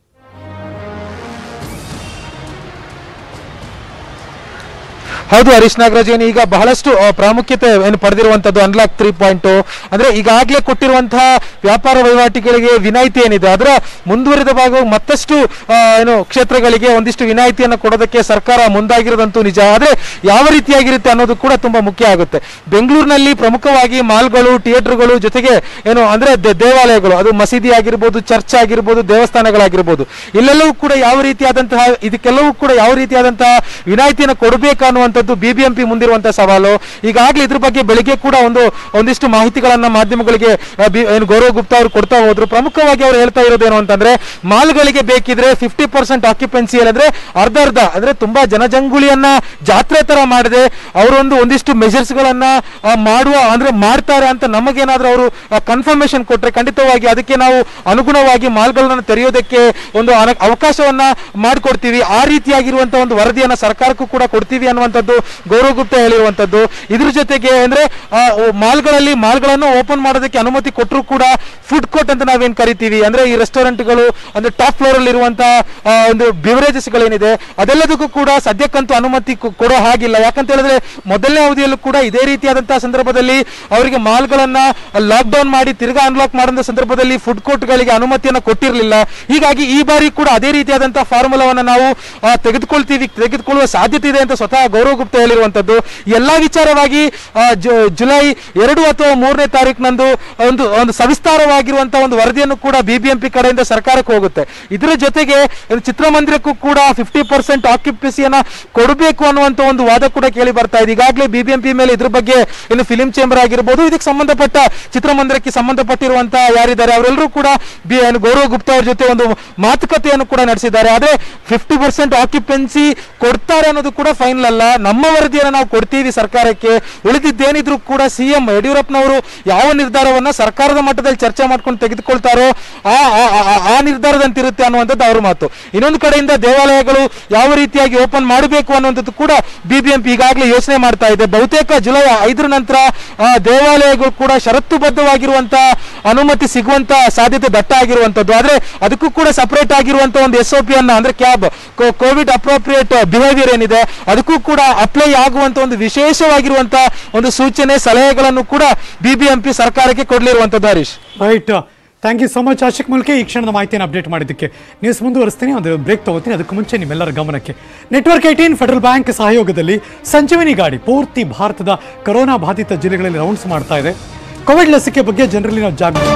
E: ಹೌದು ಹರೀಶ್ ನಾಗರಾಜ್ ಏನು ಈಗ ಬಹಳಷ್ಟು ಆ, ಪ್ರಾಮುಖ್ಯತೆ ಏನು ಪಡೆದಿರುವಂತದ್ದು ಅನ್ಲಾಕ್ ತ್ರೀ ಪಾಯಿಂಟ್ ಅಂದ್ರೆ ಈಗಾಗಲೇ ಕೊಟ್ಟಿರುವಂತಹ ವ್ಯಾಪಾರ ವಹಿವಾಟಿಗಳಿಗೆ ವಿನಾಯಿತಿ ಏನಿದೆ ಅದರ ಮುಂದುವರಿದ ಭಾಗವು ಮತ್ತಷ್ಟು ಆ, ಏನು ಕ್ಷೇತ್ರಗಳಿಗೆ ಒಂದಿಷ್ಟು ವಿನಾಯಿತಿಯನ್ನು ಕೊಡೋದಕ್ಕೆ ಸರ್ಕಾರ ಮುಂದಾಗಿರೋದಂತೂ ನಿಜ ಆದ್ರೆ ಯಾವ ರೀತಿಯಾಗಿರುತ್ತೆ ಅನ್ನೋದು ಕೂಡ ತುಂಬಾ ಮುಖ್ಯ ಆಗುತ್ತೆ ಬೆಂಗಳೂರಿನಲ್ಲಿ ಪ್ರಮುಖವಾಗಿ ಮಾಲ್ಗಳು ಥಿಯೇಟರ್ಗಳು ಜೊತೆಗೆ ಏನು ಅಂದ್ರೆ ದೇ- ದೇವಾಲಯಗಳು ಅದು ಮಸೀದಿ ಆಗಿರ್ಬೋದು ಚರ್ಚ್ ಆಗಿರ್ಬೋದು ದೇವಸ್ಥಾನಗಳಾಗಿರ್ಬೋದು ಇಲ್ಲೆಲ್ಲವೂ ಕೂಡ ಯಾವ ರೀತಿಯಾದಂತಹ ಇದಕ್ಕೆಲ್ಲವೂ ಕೂಡ ಯಾವ ರೀತಿಯಾದಂತಹ ವಿನಾಯಿತಿಯನ್ನು ಕೊಡಬೇಕು ಅನ್ನುವಂಥದ್ದು ಬಿಬಿಎಂಪಿ ಮುಂದಿರುವಂತಹ ಸವಾಲು ಈಗಾಗಲೇ ಇದ್ರ ಬಗ್ಗೆ ಬೆಳಿಗ್ಗೆ ಕೂಡ ಒಂದು ಒಂದಿಷ್ಟು ಮಾಹಿತಿಗಳನ್ನ ಮಾಧ್ಯಮಗಳಿಗೆ ಆ, ಬಿ- ಏನು ಗೌರವ್ ಗುಪ್ತಾ ಅವರು ಕೊಡ್ತಾ ಹೋದ್ರು ಪ್ರಮುಖವಾಗಿ ಅವರು ಹೇಳ್ತಾ ಇರೋದೇನು ಅಂತಂದ್ರೆ ಮಾಲ್ಗಳಿಗೆ ಬೇಕಿದ್ರೆ ಫಿಫ್ಟಿ ಪರ್ಸೆಂಟ್ ಆಕ್ಯುಪೆನ್ಸಿ ಅಂದ್ರೆ ಅರ್ಧ ಅರ್ಧ ಅಂದ್ರೆ ತುಂಬಾ ಜನಜಂಗುಳಿಯನ್ನ ಜಾತ್ರೆ ತರ ಮಾಡದೆ ಅವರೊಂದು ಒಂದಿಷ್ಟು ಮೆಜರ್ಸ್ ಗಳನ್ನ ಆ, ಮಾಡುವ ಅಂದ್ರೆ ಮಾಡ್ತಾರೆ ಅಂತ ನಮಗೇನಾದ್ರೂ ಅವರು ಕನ್ಫರ್ಮೇಶನ್ ಕೊಟ್ರೆ ಖಂಡಿತವಾಗಿ ಅದಕ್ಕೆ ನಾವು ಅನುಗುಣವಾಗಿ ಮಾಲ್ಗಳನ್ನ ತೆರೆಯೋದಕ್ಕೆ ಒಂದು ಅನ- ಅವಕಾಶವನ್ನ ಮಾಡಿಕೊಡ್ತೀವಿ ಆ ರೀತಿಯಾಗಿರುವಂತಹ ಒಂದು ವರದಿಯನ್ನ ಸರ್ಕಾರಕ್ಕೂ ಕೂಡ ಕೊಡ್ತೀವಿ ಅನ್ನುವಂಥದ್ದು ಗೌರವ್ ಗುಪ್ತಾ ಹೇಳಿರುವಂತದ್ದು ಇದ್ರ ಜೊತೆಗೆ ಅಂದ್ರೆ ಆ, ಓ- ಮಾಲ್ಗಳಲ್ಲಿ ಮಾಲ್ಗಳನ್ನು ಓಪನ್ ಮಾಡೋದಕ್ಕೆ ಅನುಮತಿ ಕೊಟ್ಟರು ಕೂಡ ಫುಡ್ ಕೋರ್ಟ್ ಅಂತ ನಾವೇನ್ ಕರಿತೀವಿ ಅಂದ್ರೆ ಈ ರೆಸ್ಟೋರೆಂಟ್ಗಳು ಅಂದ್ರೆ ಟಾಪ್ ಫ್ಲೋರ್ ಅಲ್ಲಿ ಇರುವಂತಹ ಆ, ಒಂದು ಬಿವರೇಜಸ್ ಗಳೇನಿದೆ ಅದೆಲ್ಲದಕ್ಕೂ ಕೂಡ ಸದ್ಯಕ್ಕಂತೂ ಅನುಮತಿ ಕೊ- ಕೊಡೋ ಹಾಗಿಲ್ಲ ಯಾಕಂತ ಹೇಳಿದ್ರೆ ಮೊದಲನೇ ಅವಧಿಯಲ್ಲೂ ಕೂಡ ಇದೇ ರೀತಿಯಾದಂತಹ ಸಂದರ್ಭದಲ್ಲಿ ಅವರಿಗೆ ಮಾಲ್ಗಳನ್ನ ಲಾಕ್ ಡೌನ್ ಮಾಡಿ ತಿರ್ಗಾ ಅನ್ಲಾಕ್ ಮಾಡಿದ ಸಂದರ್ಭದಲ್ಲಿ ಫುಡ್ ಕೋರ್ಟ್ಗಳಿಗೆ ಅನುಮತಿಯನ್ನು ಕೊಟ್ಟಿರಲಿಲ್ಲ ಹೀಗಾಗಿ ಈ ಬಾರಿ ಕೂಡ ಅದೇ ರೀತಿಯಾದಂತಹ ಫಾರ್ಮುಲಾವನ್ನ ನಾವು ಆ, ತೆಗೆದುಕೊಳ್ತೀವಿ ತೆಗೆದುಕೊಳ್ಳುವ ಸಾಧ್ಯತೆ ಇದೆ ಅಂತ ಸ್ವತಃ ಗೌರವ್ ಗುಪ್ತಾ ಹೇಳಿರುವಂತದ್ದು ಎಲ್ಲಾ ವಿಚಾರವಾಗಿ ಆ, ಜು- ಜುಲೈ ಎರಡು ಅಥವಾ ಮೂರನೇ ತಾರೀಕಿನಂದು ಒಂದು ಒಂದು ಸವಿಸ್ತಾರವಾಗಿರುವಂತಹ ಒಂದು ವರದಿಯನ್ನು ಕೂಡ ಬಿಬಿಎಂಪಿ ಕಡೆಯಿಂದ ಸರ್ಕಾರಕ್ಕೆ ಹೋಗುತ್ತೆ ಇದರ ಜೊತೆಗೆ ಒಂದು ಚಿತ್ರಮಂದಿರಕ್ಕೂ ಕೂಡ ಫಿಫ್ಟಿ ಪರ್ಸೆಂಟ್ ಆಕ್ಯುಪೆನ್ಸಿಯನ್ನ ಕೊಡಬೇಕು ಅನ್ನುವಂತ ಒಂದು ವಾದ ಕೂಡ ಕೇಳಿ ಬರ್ತಾ ಇದೆ ಈಗಾಗಲೇ ಬಿಬಿಎಂಪಿ ಮೇಲೆ ಇದ್ರ ಬಗ್ಗೆ ಇನ್ನು ಫಿಲಿಂ ಚೇಂಬರ್ ಆಗಿರ್ಬೋದು ಇದಕ್ಕೆ ಸಂಬಂಧಪಟ್ಟ ಚಿತ್ರಮಂದಿರಕ್ಕೆ ಸಂಬಂಧಪಟ್ಟಿರುವಂತಹ ಯಾರಿದ್ದಾರೆ ಅವರೆಲ್ಲರೂ ಕೂಡ ಬಿ ಏನು ಗೌರವ್ ಗುಪ್ತಾ ಅವ್ರ ಜೊತೆ ಒಂದು ಮಾತುಕತೆಯನ್ನು ಕೂಡ ನಡೆಸಿದ್ದಾರೆ ಆದ್ರೆ ಫಿಫ್ಟಿ ಪರ್ಸೆಂಟ್ ಆಕ್ಯುಪೆನ್ಸಿ ಕೊಡ್ತಾರೆ ಅನ್ನೋದು ಕೂಡ ಫೈನಲ್ ಅಲ್ಲ ನಮ್ಮ ವರದಿಯನ್ನು ನಾವು ಕೊಡ್ತೀವಿ ಸರ್ಕಾರಕ್ಕೆ ಉಳಿದಿದ್ದೇನಿದ್ರು ಕೂಡ ಸಿಎಂ ಯಡಿಯೂರಪ್ಪನವರು ಯಾವ ನಿರ್ಧಾರವನ್ನ ಸರ್ಕಾರದ ಮಟ್ಟದಲ್ಲಿ ಚರ್ಚೆ ಮಾಡ್ಕೊಂಡು ತೆಗೆದುಕೊಳ್ತಾರೋ ಆ ಆ- ಆ- ಆ ನಿರ್ಧಾರದಂತಿರುತ್ತೆ ಅನ್ನುವಂಥದ್ದು ಅವ್ರ ಮಾತು ಇನ್ನೊಂದು ಕಡೆಯಿಂದ ದೇವಾಲಯಗಳು ಯಾವ ರೀತಿಯಾಗಿ ಓಪನ್ ಮಾಡಬೇಕು ಅನ್ನುವಂಥದ್ದು ಕೂಡ ಬಿಬಿಎಂಪಿ ಈಗಾಗಲೇ ಯೋಚನೆ ಮಾಡ್ತಾ ಇದೆ ಬಹುತೇಕ ಜುಲೈ ಐದರ ನಂತರ ಆ, ದೇವಾಲಯಗಳು ಕೂಡ ಷರತ್ತುಬದ್ಧವಾಗಿರುವಂತಹ ಅನುಮತಿ ಸಿಗುವಂತ ಸಾಧ್ಯತೆ ದಟ್ಟ ಆಗಿರುವಂತದ್ದು ಆದ್ರೆ ಅದಕ್ಕೂ ಕೂಡ ಸಪರೇಟ್ ಆಗಿರುವಂತ ಒಂದು ಎಸ್ ಒ ಪಿ ಅನ್ನ ಅಂದ್ರೆ ಕ್ಯಾಬ್ ಕೋವಿಡ್ ಅಪ್ರೋಪ್ರಿಯೇಟ್ ಬಿಹೇವಿಯರ್ ಏನಿದೆ ಅದಕ್ಕೂ ಕೂಡ ಅಪ್ಲೈ ಆಗುವಂತ ಒಂದು ವಿಶೇಷವಾಗಿರುವಂತ ಒಂದು ಸೂಚನೆ ಸಲಹೆಗಳನ್ನು ಕೂಡ ಬಿಬಿಎಂಪಿ ಸರ್ಕಾರಕ್ಕೆ ಕೊಡ್ಲಿರುವಂತದ್ದು Harish
A: right thank you so much Ashiq Mulki ಈ ಕ್ಷಣದ ಮಾಹಿತಿಯನ್ನು ಅಪ್ಡೇಟ್ ಮಾಡಿದ್ದಕ್ಕೆ ನ್ಯೂಸ್ ಮುಂದುವರಿಸ್ತೀನಿ ಒಂದು ಬ್ರೇಕ್ ತಗೋತೀನಿ ಅದಕ್ಕೂ ಮುಂಚೆ ನಿಮ್ಮೆಲ್ಲರ ಗಮನಕ್ಕೆ ನೆಟ್ವರ್ಕ್ ಏಟೀನ್ ಫೆಡರಲ್ ಬ್ಯಾಂಕ್ ಸಹಯೋಗದಲ್ಲಿ ಸಂಜೀವಿನಿ ಗಾಡಿ ಪೂರ್ತಿ ಭಾರತದ ಕೊರೋನಾ ಬಾಧಿತ ಜಿಲ್ಲೆಗಳಲ್ಲಿ ರೌಂಡ್ಸ್ ಮಾಡ್ತಾ ಇದೆ ಕೋವಿಡ್ ಲಸಿಕೆ ಬಗ್ಗೆ ಜನರಲ್ಲಿ ನಾವು ಜಾಗೃತಿ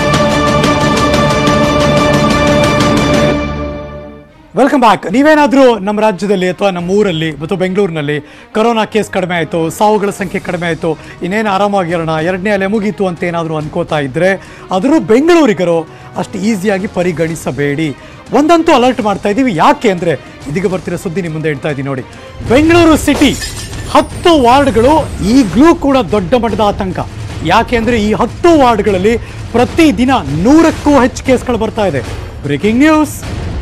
A: ವೆಲ್ಕಮ್ ಬ್ಯಾಕ್ ನೀವೇನಾದರೂ ನಮ್ಮ ರಾಜ್ಯದಲ್ಲಿ ಅಥವಾ ನಮ್ಮ ಊರಲ್ಲಿ ಮತ್ತು ಬೆಂಗಳೂರಿನಲ್ಲಿ ಕೊರೋನಾ ಕೇಸ್ ಕಡಿಮೆ ಆಯಿತು ಸಾವುಗಳ ಸಂಖ್ಯೆ ಕಡಿಮೆ ಆಯಿತು ಇನ್ನೇನು ಆರಾಮಾಗಿರೋಣ ಎರಡನೇ ಅಲೆ ಮುಗೀತು ಅಂತ ಏನಾದರೂ ಅನ್ಕೋತಾ ಇದ್ದರೆ ಆದರೂ ಬೆಂಗಳೂರಿಗರು ಅಷ್ಟು ಈಸಿಯಾಗಿ ಪರಿಗಣಿಸಬೇಡಿ ಒಂದಂತೂ ಅಲರ್ಟ್ ಮಾಡ್ತಾ ಇದ್ದೀವಿ ಯಾಕೆ ಅಂದರೆ ಇದೀಗ ಬರ್ತಿರೋ ಸುದ್ದಿ ನಿಮ್ಮ ಮುಂದೆ ಇಡ್ತಾ ಇದ್ದೀನಿ ನೋಡಿ ಬೆಂಗಳೂರು ಸಿಟಿ ಹತ್ತು ವಾರ್ಡ್ಗಳು ಈಗಲೂ ಕೂಡ ದೊಡ್ಡ ಮಟ್ಟದ ಆತಂಕ ಯಾಕೆ ಅಂದರೆ ಈ ಹತ್ತು ವಾರ್ಡ್ಗಳಲ್ಲಿ ಪ್ರತಿದಿನ ನೂರಕ್ಕೂ ಹೆಚ್ಚು ಕೇಸ್ಗಳು ಬರ್ತಾ ಇದೆ ಬ್ರೇಕಿಂಗ್ ನ್ಯೂಸ್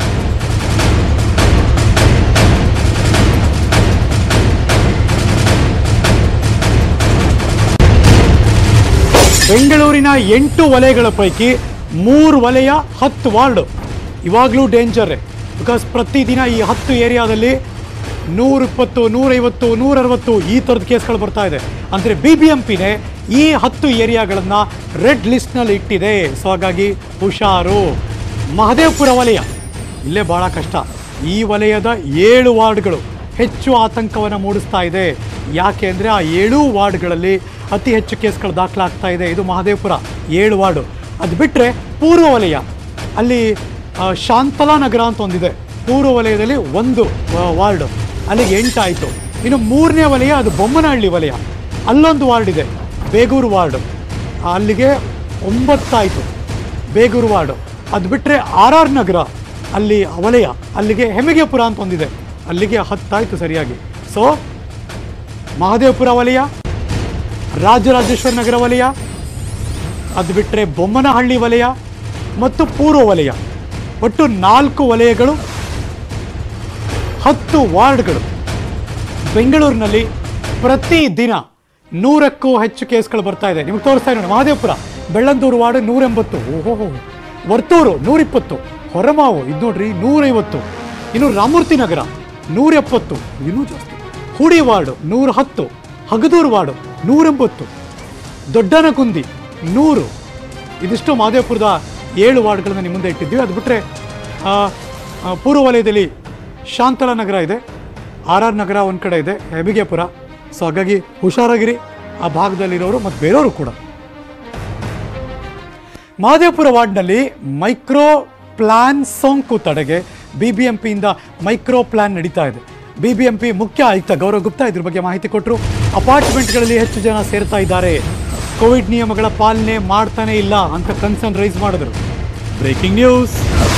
A: ಬೆಂಗಳೂರಿನ ಎಂಟು ವಲಯಗಳ ಪೈಕಿ ಮೂರು ವಲಯ ಹತ್ತು ವಾರ್ಡ್ ಇವಾಗಲೂ ಡೇಂಜರೇ ಬಿಕಾಸ್ ಪ್ರತಿದಿನ ಈ ಹತ್ತು ಏರಿಯಾದಲ್ಲಿ ನೂರಿಪ್ಪತ್ತು ನೂರೈವತ್ತು ನೂರರವತ್ತು ಈ ಥರದ ಕೇಸ್ಗಳು ಬರ್ತಾ ಇದೆ ಅಂದರೆ ಬಿ ಬಿ ಎಂ ಪಿನೇ ಈ ಹತ್ತು ಏರಿಯಾಗಳನ್ನು ರೆಡ್ ಲಿಸ್ಟ್ನಲ್ಲಿ ಇಟ್ಟಿದೆ ಸೊ ಹಾಗಾಗಿ ಹುಷಾರು ಮಹದೇವಪುರ ವಲಯ ಇಲ್ಲೇ ಭಾಳ ಕಷ್ಟ ಈ ವಲಯದ ಏಳು ವಾರ್ಡ್ಗಳು ಹೆಚ್ಚು ಆತಂಕವನ್ನು ಮೂಡಿಸ್ತಾ ಇದೆ ಯಾಕೆ ಅಂದರೆ ಆ ಏಳು ವಾರ್ಡ್ಗಳಲ್ಲಿ ಅತಿ ಹೆಚ್ಚು ಕೇಸ್ಗಳು ದಾಖಲಾಗ್ತಾ ಇದೆ ಇದು ಮಹದೇವಪುರ ಏಳು ವಾರ್ಡು ಅದು ಬಿಟ್ಟರೆ ಪೂರ್ವ ವಲಯ ಅಲ್ಲಿ ಆ, ಶಾಂತಲಾ ನಗರ ಅಂತ ಒಂದಿದೆ ಪೂರ್ವ ವಲಯದಲ್ಲಿ ಒಂದು ಆ, ವಾರ್ಡು ಅಲ್ಲಿಗೆ ಎಂಟಾಯಿತು ಇನ್ನು ಮೂರನೇ ವಲಯ ಅದು ಬೊಮ್ಮನಹಳ್ಳಿ ವಲಯ ಅಲ್ಲೊಂದು ವಾರ್ಡ್ ಇದೆ ಬೇಗೂರು ವಾರ್ಡು ಅಲ್ಲಿಗೆ ಒಂಬತ್ತಾಯಿತು ಬೇಗೂರು ವಾರ್ಡು ಅದು ಬಿಟ್ಟರೆ ಆರ್ ಆರ್ ನಗರ ಅಲ್ಲಿ ವಲಯ ಅಲ್ಲಿಗೆ ಹೆಮಿಗೆಪುರ ಅಂತ ಒಂದಿದೆ ಅಲ್ಲಿಗೆ ಹತ್ತಾಯಿತು ಸರಿಯಾಗಿ ಸೊ ಮಹದೇವಪುರ ವಲಯ ರಾಜರಾಜೇಶ್ವರ ನಗರ ವಲಯ ಅದು ಬಿಟ್ಟರೆ ಬೊಮ್ಮನಹಳ್ಳಿ ವಲಯ ಮತ್ತು ಪೂರ್ವ ವಲಯ ಒಟ್ಟು ನಾಲ್ಕು ವಲಯಗಳು ಹತ್ತು ವಾರ್ಡ್ಗಳು ಬೆಂಗಳೂರಿನಲ್ಲಿ ಪ್ರತಿ ದಿನ ನೂರಕ್ಕೂ ಹೆಚ್ಚು ಕೇಸ್ಗಳು ಬರ್ತಾ ಇದೆ ನಿಮ್ಗೆ ತೋರಿಸ್ತಾ ಇರೋಣ ಮಹದೇವಪುರ ಬೆಳ್ಳಂದೂರು ವಾರ್ಡ್ ನೂರೆಂಬತ್ತು ಓಹೋ ವರ್ತೂರು ನೂರಿಪ್ಪತ್ತು ಹೊರಮಾವು ಇದು ನೋಡ್ರಿ ನೂರೈವತ್ತು ಇನ್ನು ರಾಮೂರ್ತಿ ನಗರ ನೂರ ಎಪ್ಪತ್ತು ಇನ್ನೂ ಜಾಸ್ತಿ ಹುಡಿ ವಾರ್ಡು ನೂರ ಹತ್ತು ಹಗದೂರು ವಾರ್ಡು ನೂರೆಂಬತ್ತು ದೊಡ್ಡನಕುಂದಿ ನೂರು ಇದಿಷ್ಟು ಮಹದೇವಪುರದ ಏಳು ವಾರ್ಡ್ಗಳನ್ನ ನಿಮ್ಮ ಮುಂದೆ ಇಟ್ಟಿದ್ದೀವಿ ಅದು ಬಿಟ್ಟರೆ ಪೂರ್ವ ವಲಯದಲ್ಲಿ ಶಾಂತಲಾ ನಗರ ಇದೆ ಆರ್ ಆರ್ ನಗರ ಒಂದು ಕಡೆ ಇದೆ ಹೆಬಿಗೆಪುರ ಸೊ ಹಾಗಾಗಿ ಹುಷಾರಾಗಿರಿ ಆ ಭಾಗದಲ್ಲಿರೋರು ಮತ್ತು ಬೇರೆಯವರು ಕೂಡ ಮಹದೇವಪುರ ವಾರ್ಡ್ನಲ್ಲಿ ಮೈಕ್ರೋ ಪ್ಲಾನ್ ಸೋಂಕು ತಡೆಗೆ ಬಿ ಬಿ ಎಂ ಪಿಯಿಂದ ಮೈಕ್ರೋ ಪ್ಲಾನ್ ನಡೀತಾ ಇದೆ ಬಿ ಬಿ ಎಂ ಪಿ ಮುಖ್ಯ ಆಯುಕ್ತ ಗೌರವ್ ಗುಪ್ತಾ ಇದ್ರ ಬಗ್ಗೆ ಮಾಹಿತಿ ಕೊಟ್ಟರು ಅಪಾರ್ಟ್ಮೆಂಟ್ಗಳಲ್ಲಿ ಹೆಚ್ಚು ಜನ ಸೇರ್ತಾ ಇದ್ದಾರೆ ಕೋವಿಡ್ ನಿಯಮಗಳ ಪಾಲನೆ ಮಾಡ್ತಾನೆ ಇಲ್ಲ ಅಂತ ಕನ್ಸರ್ನ್ ರೈಸ್ ಮಾಡಿದ್ರು ಬ್ರೇಕಿಂಗ್ ನ್ಯೂಸ್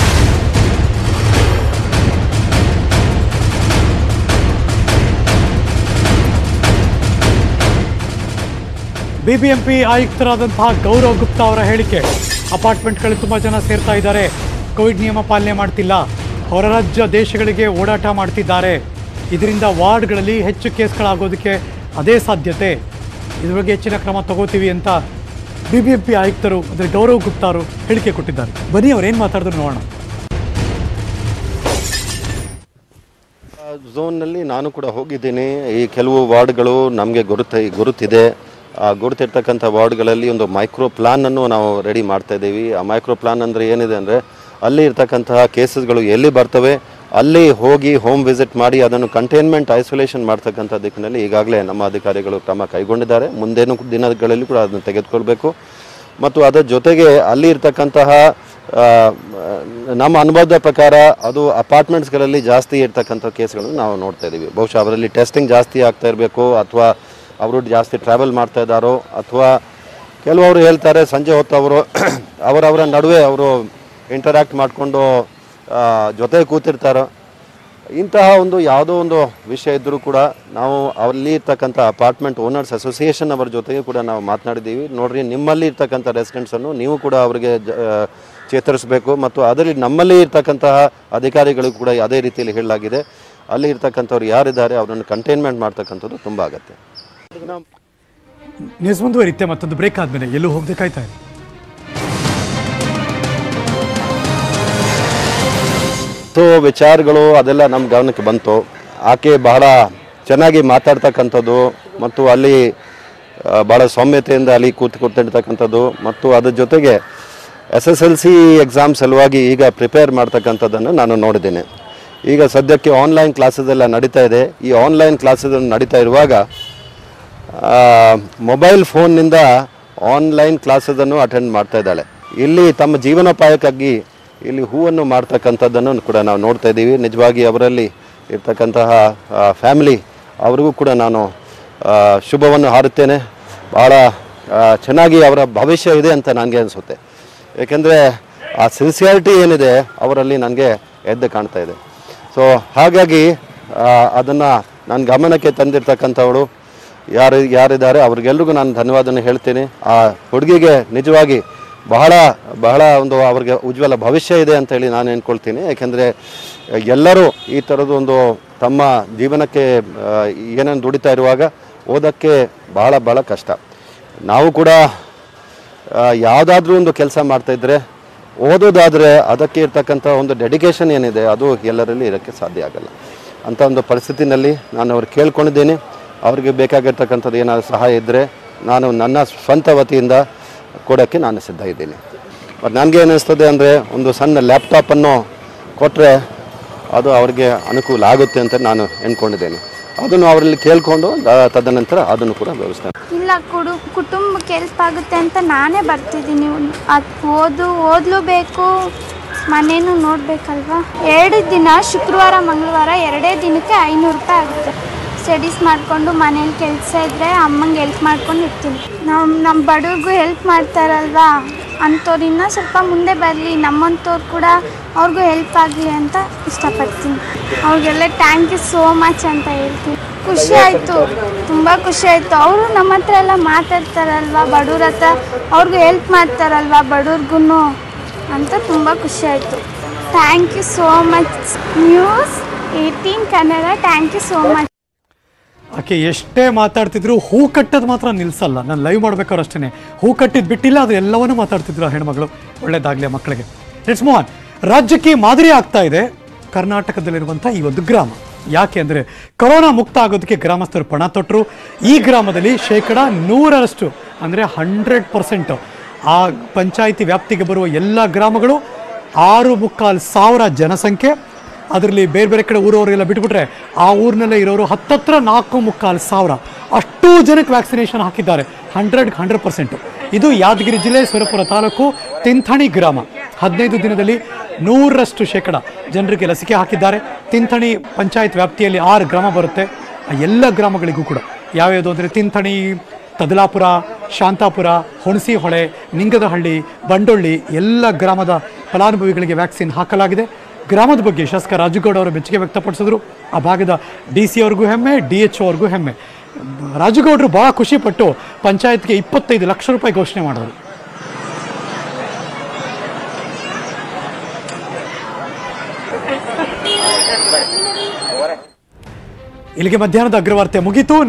A: ಬಿಬಿಎಂಪಿ ಆಯುಕ್ತರಾದಂತಹ ಗೌರವ್ ಗುಪ್ತಾ ಅವರ ಹೇಳಿಕೆ ಅಪಾರ್ಟ್ಮೆಂಟ್ಗಳು ತುಂಬ ಜನ ಸೇರ್ತಾ ಇದ್ದಾರೆ ಕೋವಿಡ್ ನಿಯಮ ಪಾಲನೆ ಮಾಡ್ತಿಲ್ಲ ಹೊರ ರಾಜ್ಯ ದೇಶಗಳಿಗೆ ಓಡಾಟ ಮಾಡ್ತಿದ್ದಾರೆ ಇದರಿಂದ ವಾರ್ಡ್ಗಳಲ್ಲಿ ಹೆಚ್ಚು ಕೇಸ್ಗಳಾಗೋದಕ್ಕೆ ಅದೇ ಸಾಧ್ಯತೆ ಇದ್ರ ಬಗ್ಗೆ ಹೆಚ್ಚಿನ ಕ್ರಮ ತಗೋತೀವಿ ಅಂತ ಬಿಬಿಎಂಪಿ ಆಯುಕ್ತರು ಅಂದರೆ ಗೌರವ್ ಗುಪ್ತಾ ಅವರು ಹೇಳಿಕೆ ಕೊಟ್ಟಿದ್ದಾರೆ ಬನ್ನಿ ಅವ್ರು ಏನು ಮಾತಾಡಿದ್ರು ನೋಡೋಣ
D: ಝೋನ್ನಲ್ಲಿ ನಾನು ಕೂಡ ಹೋಗಿದ್ದೀನಿ ಈ ಕೆಲವು ವಾರ್ಡ್ಗಳು ನಮಗೆ ಗುರುತ ಗುರುತಿದೆ ಆ ಗುರುತಿರ್ತಕ್ಕಂಥ ವಾರ್ಡ್ಗಳಲ್ಲಿ ಒಂದು ಮೈಕ್ರೋ ಪ್ಲಾನನ್ನು ನಾವು ರೆಡಿ ಮಾಡ್ತಾ ಇದ್ದೀವಿ ಆ ಮೈಕ್ರೋ ಪ್ಲಾನ್ ಅಂದರೆ ಏನಿದೆ ಅಂದರೆ ಅಲ್ಲಿ ಇರ್ತಕ್ಕಂತಹ ಕೇಸಸ್ಗಳು ಎಲ್ಲಿ ಬರ್ತವೆ ಅಲ್ಲಿ ಹೋಗಿ ಹೋಮ್ ವಿಸಿಟ್ ಮಾಡಿ ಅದನ್ನು ಕಂಟೈನ್ಮೆಂಟ್ ಐಸೋಲೇಷನ್ ಮಾಡ್ತಕ್ಕಂಥ ದಿಕ್ಕಿನಲ್ಲಿ ಈಗಾಗಲೇ ನಮ್ಮ ಅಧಿಕಾರಿಗಳು ಕ್ರಮ ಕೈಗೊಂಡಿದ್ದಾರೆ ಮುಂದೇನು ದಿನಗಳಲ್ಲಿ ಕೂಡ ಅದನ್ನು ತೆಗೆದುಕೊಳ್ಬೇಕು ಮತ್ತು ಅದರ ಜೊತೆಗೆ ಅಲ್ಲಿ ಇರ್ತಕ್ಕಂತಹ ಆ, ನಮ್ಮ ಅನುಭವದ ಪ್ರಕಾರ ಅದು ಅಪಾರ್ಟ್ಮೆಂಟ್ಸ್ಗಳಲ್ಲಿ ಜಾಸ್ತಿ ಇರ್ತಕ್ಕಂಥ ಕೇಸ್ಗಳನ್ನು ನಾವು ನೋಡ್ತಾ ಇದ್ದೀವಿ ಬಹುಶಃ ಅವರಲ್ಲಿ ಟೆಸ್ಟಿಂಗ್ ಜಾಸ್ತಿ ಆಗ್ತಾ ಇರಬೇಕು ಅಥವಾ ಅವರು ಜಾಸ್ತಿ ಟ್ರಾವೆಲ್ ಮಾಡ್ತಾ ಇದ್ದಾರೋ ಅಥವಾ ಕೆಲವರು ಹೇಳ್ತಾರೆ ಸಂಜೆ ಹೊತ್ತು ಅವರು ಅವರವರ ನಡುವೆ ಅವರು ಇಂಟರಾಕ್ಟ್ ಮಾಡಿಕೊಂಡು ಜೊತೆ ಕೂತಿರ್ತಾರೋ ಇಂತಹ ಒಂದು ಯಾವುದೋ ಒಂದು ವಿಷಯ ಇದ್ದರೂ ಕೂಡ ನಾವು ಅಲ್ಲಿ ಇರ್ತಕ್ಕಂಥ ಅಪಾರ್ಟ್ಮೆಂಟ್ ಓನರ್ಸ್ ಅಸೋಸಿಯೇಷನ್ ಅವರ ಜೊತೆಗೆ ಕೂಡ ನಾವು ಮಾತನಾಡಿದ್ದೀವಿ ನೋಡ್ರಿ ನಿಮ್ಮಲ್ಲಿ ಇರ್ತಕ್ಕಂಥ ರೆಸಿಡೆಂಟ್ಸನ್ನು ನೀವು ಕೂಡ ಅವರಿಗೆ ಜ ಆ, ಚೇತರಿಸಬೇಕು ಮತ್ತು ಅದರಲ್ಲಿ ನಮ್ಮಲ್ಲಿ ಇರ್ತಕ್ಕಂತಹ ಅಧಿಕಾರಿಗಳಿಗೂ ಕೂಡ ಅದೇ ರೀತಿಯಲ್ಲಿ ಹೇಳಲಾಗಿದೆ ಅಲ್ಲಿ ಇರ್ತಕ್ಕಂಥವ್ರು ಯಾರಿದ್ದಾರೆ ಅವರನ್ನು ಕಂಟೈನ್ಮೆಂಟ್ ಮಾಡ್ತಕ್ಕಂಥದ್ದು ತುಂಬ ಅಗತ್ಯ
A: ನ್ಯೂಸ್ ಮುಂದುವರಿತೆ ಮತ್ತೊಂದು ಬ್ರೇಕ್ ಆದಮೇಲೆ ಎಲ್ಲೂ ಹೋಗದೆ ಕಾಯ್ತಾ ಇದೆ
D: ಸೊ ವಿಚಾರಗಳು ಅದೆಲ್ಲ ನಮ್ಮ ಗಮನಕ್ಕೆ ಬಂತು ಆಕೆ ಬಹಳ ಚೆನ್ನಾಗಿ ಮಾತಾಡ್ತಕ್ಕಂಥದ್ದು ಮತ್ತು ಅಲ್ಲಿ ಆ, ಬಹಳ ಸೌಮ್ಯತೆಯಿಂದ ಅಲ್ಲಿ ಕೂತ್ ಕೂತಿರ್ತಕ್ಕಂಥದ್ದು ಮತ್ತು ಅದ್ರ ಜೊತೆಗೆ S S L C exam ಸಲುವಾಗಿ ಈಗ ಪ್ರಿಪೇರ್ ಮಾಡ್ತಕ್ಕಂಥದ್ದನ್ನು ನಾನು ನೋಡಿದ್ದೇನೆ ಈಗ ಸದ್ಯಕ್ಕೆ ಆನ್ಲೈನ್ ಕ್ಲಾಸಸ್ ಎಲ್ಲ ನಡೀತಾ ಇದೆ ಈ ಆನ್ಲೈನ್ ಕ್ಲಾಸಸ್ ನಡೀತಾ ಇರುವಾಗ ಮೊಬೈಲ್ ಫೋನ್ನಿಂದ ಆನ್ಲೈನ್ ಕ್ಲಾಸನ್ನು ಅಟೆಂಡ್ ಮಾಡ್ತಾ ಇದ್ದಾಳೆ ಇಲ್ಲಿ ತಮ್ಮ ಜೀವನೋಪಾಯಕ್ಕಾಗಿ ಇಲ್ಲಿ ಹೂವನ್ನು ಮಾಡ್ತಕ್ಕಂಥದ್ದನ್ನು ಕೂಡ ನಾವು ನೋಡ್ತಾ ಇದ್ದೀವಿ ನಿಜವಾಗಿ ಅವರಲ್ಲಿ ಇರ್ತಕ್ಕಂತಹ ಫ್ಯಾಮಿಲಿ ಅವ್ರಿಗೂ ಕೂಡ ನಾನು ಆ, ಶುಭವನ್ನು ಹಾರುತ್ತೇನೆ ಭಾಳ ಆ, ಚೆನ್ನಾಗಿ ಅವರ ಭವಿಷ್ಯ ಇದೆ ಅಂತ ನನಗೆ ಅನಿಸುತ್ತೆ ಏಕೆಂದರೆ ಆ ಸಿನ್ಸಿಯಾರಿಟಿ ಏನಿದೆ ಅವರಲ್ಲಿ ನನಗೆ ಎದ್ದು ಕಾಣ್ತಾ ಇದೆ ಸೊ ಹಾಗಾಗಿ ಅದನ್ನು ನನ್ನ ಗಮನಕ್ಕೆ ತಂದಿರ್ತಕ್ಕಂಥವಳು ಯಾರು ಯಾರಿದ್ದಾರೆ ಅವ್ರಿಗೆಲ್ರಿಗೂ ನಾನು ಧನ್ಯವಾದನ ಹೇಳ್ತೀನಿ ಆ ಹುಡುಗಿಗೆ ನಿಜವಾಗಿ ಬಹಳ ಬಹಳ ಒಂದು ಅವ್ರಿಗೆ ಉಜ್ವಲ ಭವಿಷ್ಯ ಇದೆ ಅಂತ ಹೇಳಿ ನಾನು ಅಂದ್ಕೊಳ್ತೀನಿ ಯಾಕೆಂದರೆ ಎಲ್ಲರೂ ಈ ಥರದ್ದು ಒಂದು ತಮ್ಮ ಜೀವನಕ್ಕೆ ಆ, ಏನೇನು ದುಡಿತಾ ಇರುವಾಗ ಓದೋಕ್ಕೆ ಬಹಳ ಬಹಳ ಕಷ್ಟ ನಾವು ಕೂಡ ಯಾವುದಾದ್ರೂ ಒಂದು ಕೆಲಸ ಮಾಡ್ತಾಯಿದ್ರೆ ಓದೋದಾದರೆ ಅದಕ್ಕೆ ಇರ್ತಕ್ಕಂಥ ಒಂದು ಡೆಡಿಕೇಶನ್ ಏನಿದೆ ಅದು ಎಲ್ಲರಲ್ಲಿ ಇರೋಕ್ಕೆ ಸಾಧ್ಯ ಆಗಲ್ಲ ಅಂಥ ಒಂದು ಪರಿಸ್ಥಿತಿನಲ್ಲಿ ನಾನು ಅವ್ರು ಕೇಳ್ಕೊಂಡಿದ್ದೀನಿ ಅವ್ರಿಗೆ ಬೇಕಾಗಿರ್ತಕ್ಕಂಥದ್ದು ಏನಾದರೂ ಸಹಾಯ ಇದ್ದರೆ ನಾನು ನನ್ನ ಸ್ವಂತ ವತಿಯಿಂದ ಕೊಡೋಕ್ಕೆ ನಾನು ಸಿದ್ಧ ಇದ್ದೀನಿ ಮತ್ತು ನನಗೆ ಏನಿಸ್ತದೆ ಅಂದರೆ ಒಂದು ಸಣ್ಣ ಲ್ಯಾಪ್ಟಾಪನ್ನು ಕೊಟ್ಟರೆ ಅದು ಅವ್ರಿಗೆ ಅನುಕೂಲ ಆಗುತ್ತೆ ಅಂತ ನಾನು ಅಂದ್ಕೊಂಡಿದ್ದೇನೆ ಅದನ್ನು ಅವರಲ್ಲಿ ಕೇಳಿಕೊಂಡು ತದನಂತರ ಅದನ್ನು ಕೂಡ ವ್ಯವಸ್ಥೆ
F: ಇಲ್ಲ ಕುಡು ಕುಟುಂಬಕ್ಕೆ ಹೆಲ್ಪ್ ಆಗುತ್ತೆ ಅಂತ ನಾನೇ ಬರ್ತಿದ್ದೀನಿ ಅದು ಓದು ಓದಲೂಬೇಕು ಮನೇನು ನೋಡಬೇಕಲ್ವಾ ಎರಡು ದಿನ ಶುಕ್ರವಾರ ಮಂಗಳವಾರ ಎರಡೇ ದಿನಕ್ಕೆ ಐನೂರು ರೂಪಾಯಿ ಆಗುತ್ತೆ ಸ್ಟಡೀಸ್ ಮಾಡಿಕೊಂಡು ಮನೇಲಿ ಕೆಲಸ ಇದ್ದರೆ ಅಮ್ಮಂಗೆ ಹೆಲ್ಪ್ ಮಾಡ್ಕೊಂಡು ಇರ್ತೀನಿ ನಮ್ಮ ನಮ್ಮ ಬಡವ್ರಿಗೂ ಹೆಲ್ಪ್ ಮಾಡ್ತಾರಲ್ವಾ ಅಂಥವ್ರು ಇನ್ನೂ ಸ್ವಲ್ಪ ಮುಂದೆ ಬರಲಿ ನಮ್ಮಂಥವ್ರು ಕೂಡ ಅವ್ರಿಗೂ ಹೆಲ್ಪ್ ಆಗಲಿ ಅಂತ ಇಷ್ಟಪಡ್ತೀನಿ ಅವ್ರಿಗೆಲ್ಲ ಥ್ಯಾಂಕ್ ಯು ಸೋ ಮಚ್ ಅಂತ ಹೇಳ್ತೀನಿ ಖುಷಿ ಆಯಿತು ತುಂಬ ಖುಷಿ ಆಯಿತು ಅವರು ನಮ್ಮ ಹತ್ರ ಎಲ್ಲ ಮಾತಾಡ್ತಾರಲ್ವ ಬಡವ್ರ ಹತ್ರ ಅವ್ರಿಗೂ ಹೆಲ್ಪ್ ಮಾಡ್ತಾರಲ್ವ ಬಡವ್ರಿಗೂ ಅಂತ ತುಂಬ ಖುಷಿ ಆಯಿತು thank you so much news eighteen Kannada thank you so much
A: ಆಕೆ ಎಷ್ಟೇ ಮಾತಾಡ್ತಿದ್ರು ಹೂ ಕಟ್ಟೋದು ಮಾತ್ರ ನಿಲ್ಸಲ್ಲ ನಾನು ಲೈವ್ ಮಾಡ್ಬೇಕಾದ್ರೆ ಅಷ್ಟೇ ಹೂ ಕಟ್ಟಿದ್ ಬಿಟ್ಟಿಲ್ಲ ಅದು ಎಲ್ಲವನ್ನೂ ಮಾತಾಡ್ತಿದ್ರು ಆ ಹೆಣ್ಮಗಳು ಒಳ್ಳೇದಾಗ್ಲಿ ಆ ಮಕ್ಕಳಿಗೆ ಲೆಟ್ಸ್ ಮೋಹನ್ ರಾಜ್ಯಕ್ಕೆ ಮಾದರಿ ಆಗ್ತಾ ಇದೆ ಕರ್ನಾಟಕದಲ್ಲಿರುವಂಥ ಈ ಒಂದು ಗ್ರಾಮ ಯಾಕೆ ಅಂದರೆ ಕೊರೋನಾ ಮುಕ್ತ ಆಗೋದಕ್ಕೆ ಗ್ರಾಮಸ್ಥರು ಪಣ ತೊಟ್ಟರು ಈ ಗ್ರಾಮದಲ್ಲಿ ಶೇಕಡ ನೂರರಷ್ಟು ಅಂದರೆ ಹಂಡ್ರೆಡ್ ಪರ್ಸೆಂಟ್ ಆ ಪಂಚಾಯಿತಿ ವ್ಯಾಪ್ತಿಗೆ ಬರುವ ಎಲ್ಲ ಗ್ರಾಮಗಳು ಆರು ಮುಕ್ಕಾಲು ಸಾವಿರ ಜನಸಂಖ್ಯೆ ಅದರಲ್ಲಿ ಬೇರೆ ಬೇರೆ ಕಡೆ ಊರವರೆಲ್ಲ ಬಿಟ್ಬಿಟ್ರೆ ಆ ಊರಿನಲ್ಲೇ ಇರೋರು ಹತ್ತತ್ರ ನಾಲ್ಕು ಮುಕ್ಕಾಲು ಸಾವಿರ ಅಷ್ಟು ಜನಕ್ಕೆ ವ್ಯಾಕ್ಸಿನೇಷನ್ ಹಾಕಿದ್ದಾರೆ ಹಂಡ್ರೆಡ್ ಹಂಡ್ರೆಡ್ ಪರ್ಸೆಂಟ್ ಇದು ಯಾದಗಿರಿ ಜಿಲ್ಲೆ ಸುರಪುರ ತಾಲೂಕು ತಿಂಥಣಿ ಗ್ರಾಮ ಹದಿನೈದು ದಿನದಲ್ಲಿ ನೂರರಷ್ಟು ಶೇಕಡ ಜನರಿಗೆ ಲಸಿಕೆ ಹಾಕಿದ್ದಾರೆ ತಿಂಥಣಿ ಪಂಚಾಯತ್ ವ್ಯಾಪ್ತಿಯಲ್ಲಿ ಆರು ಗ್ರಾಮ ಬರುತ್ತೆ ಆ ಎಲ್ಲ ಗ್ರಾಮಗಳಿಗೂ ಕೂಡ ಯಾವ್ಯಾವುದು ಅಂದರೆ ತಿಂಥಣಿ ತದಲಾಪುರ ಶಾಂತಾಪುರ ಹುಣಸಿಹೊಳೆ ನಿಂಗದಹಳ್ಳಿ ಬಂಡೊಳ್ಳಿ ಎಲ್ಲ ಗ್ರಾಮದ ಫಲಾನುಭವಿಗಳಿಗೆ ವ್ಯಾಕ್ಸಿನ್ ಹಾಕಲಾಗಿದೆ ಗ್ರಾಮದ ಬಗ್ಗೆ ಶಾಸಕ ರಾಜುಗೌಡ ಅವರು ಮೆಚ್ಚುಗೆ ವ್ಯಕ್ತಪಡಿಸಿದ್ರು ಆ ಭಾಗದ ಡಿ ಸಿ ಅವ್ರಿಗೂ ಹೆಮ್ಮೆ ಡಿ ಎಚ್ ಅವ್ರಿಗೂ ಹೆಮ್ಮೆ ರಾಜುಗೌಡರು ಭಾಳ ಖುಷಿಪಟ್ಟು ಪಂಚಾಯತ್ಗೆ ಇಪ್ಪತ್ತೈದು ಲಕ್ಷ ರೂಪಾಯಿ ಘೋಷಣೆ ಮಾಡಿದ್ರು ಇಲ್ಲಿಗೆ ಮಧ್ಯಾಹ್ನದ ಅಗ್ರವಾರ್ತೆ ಮುಗೀತು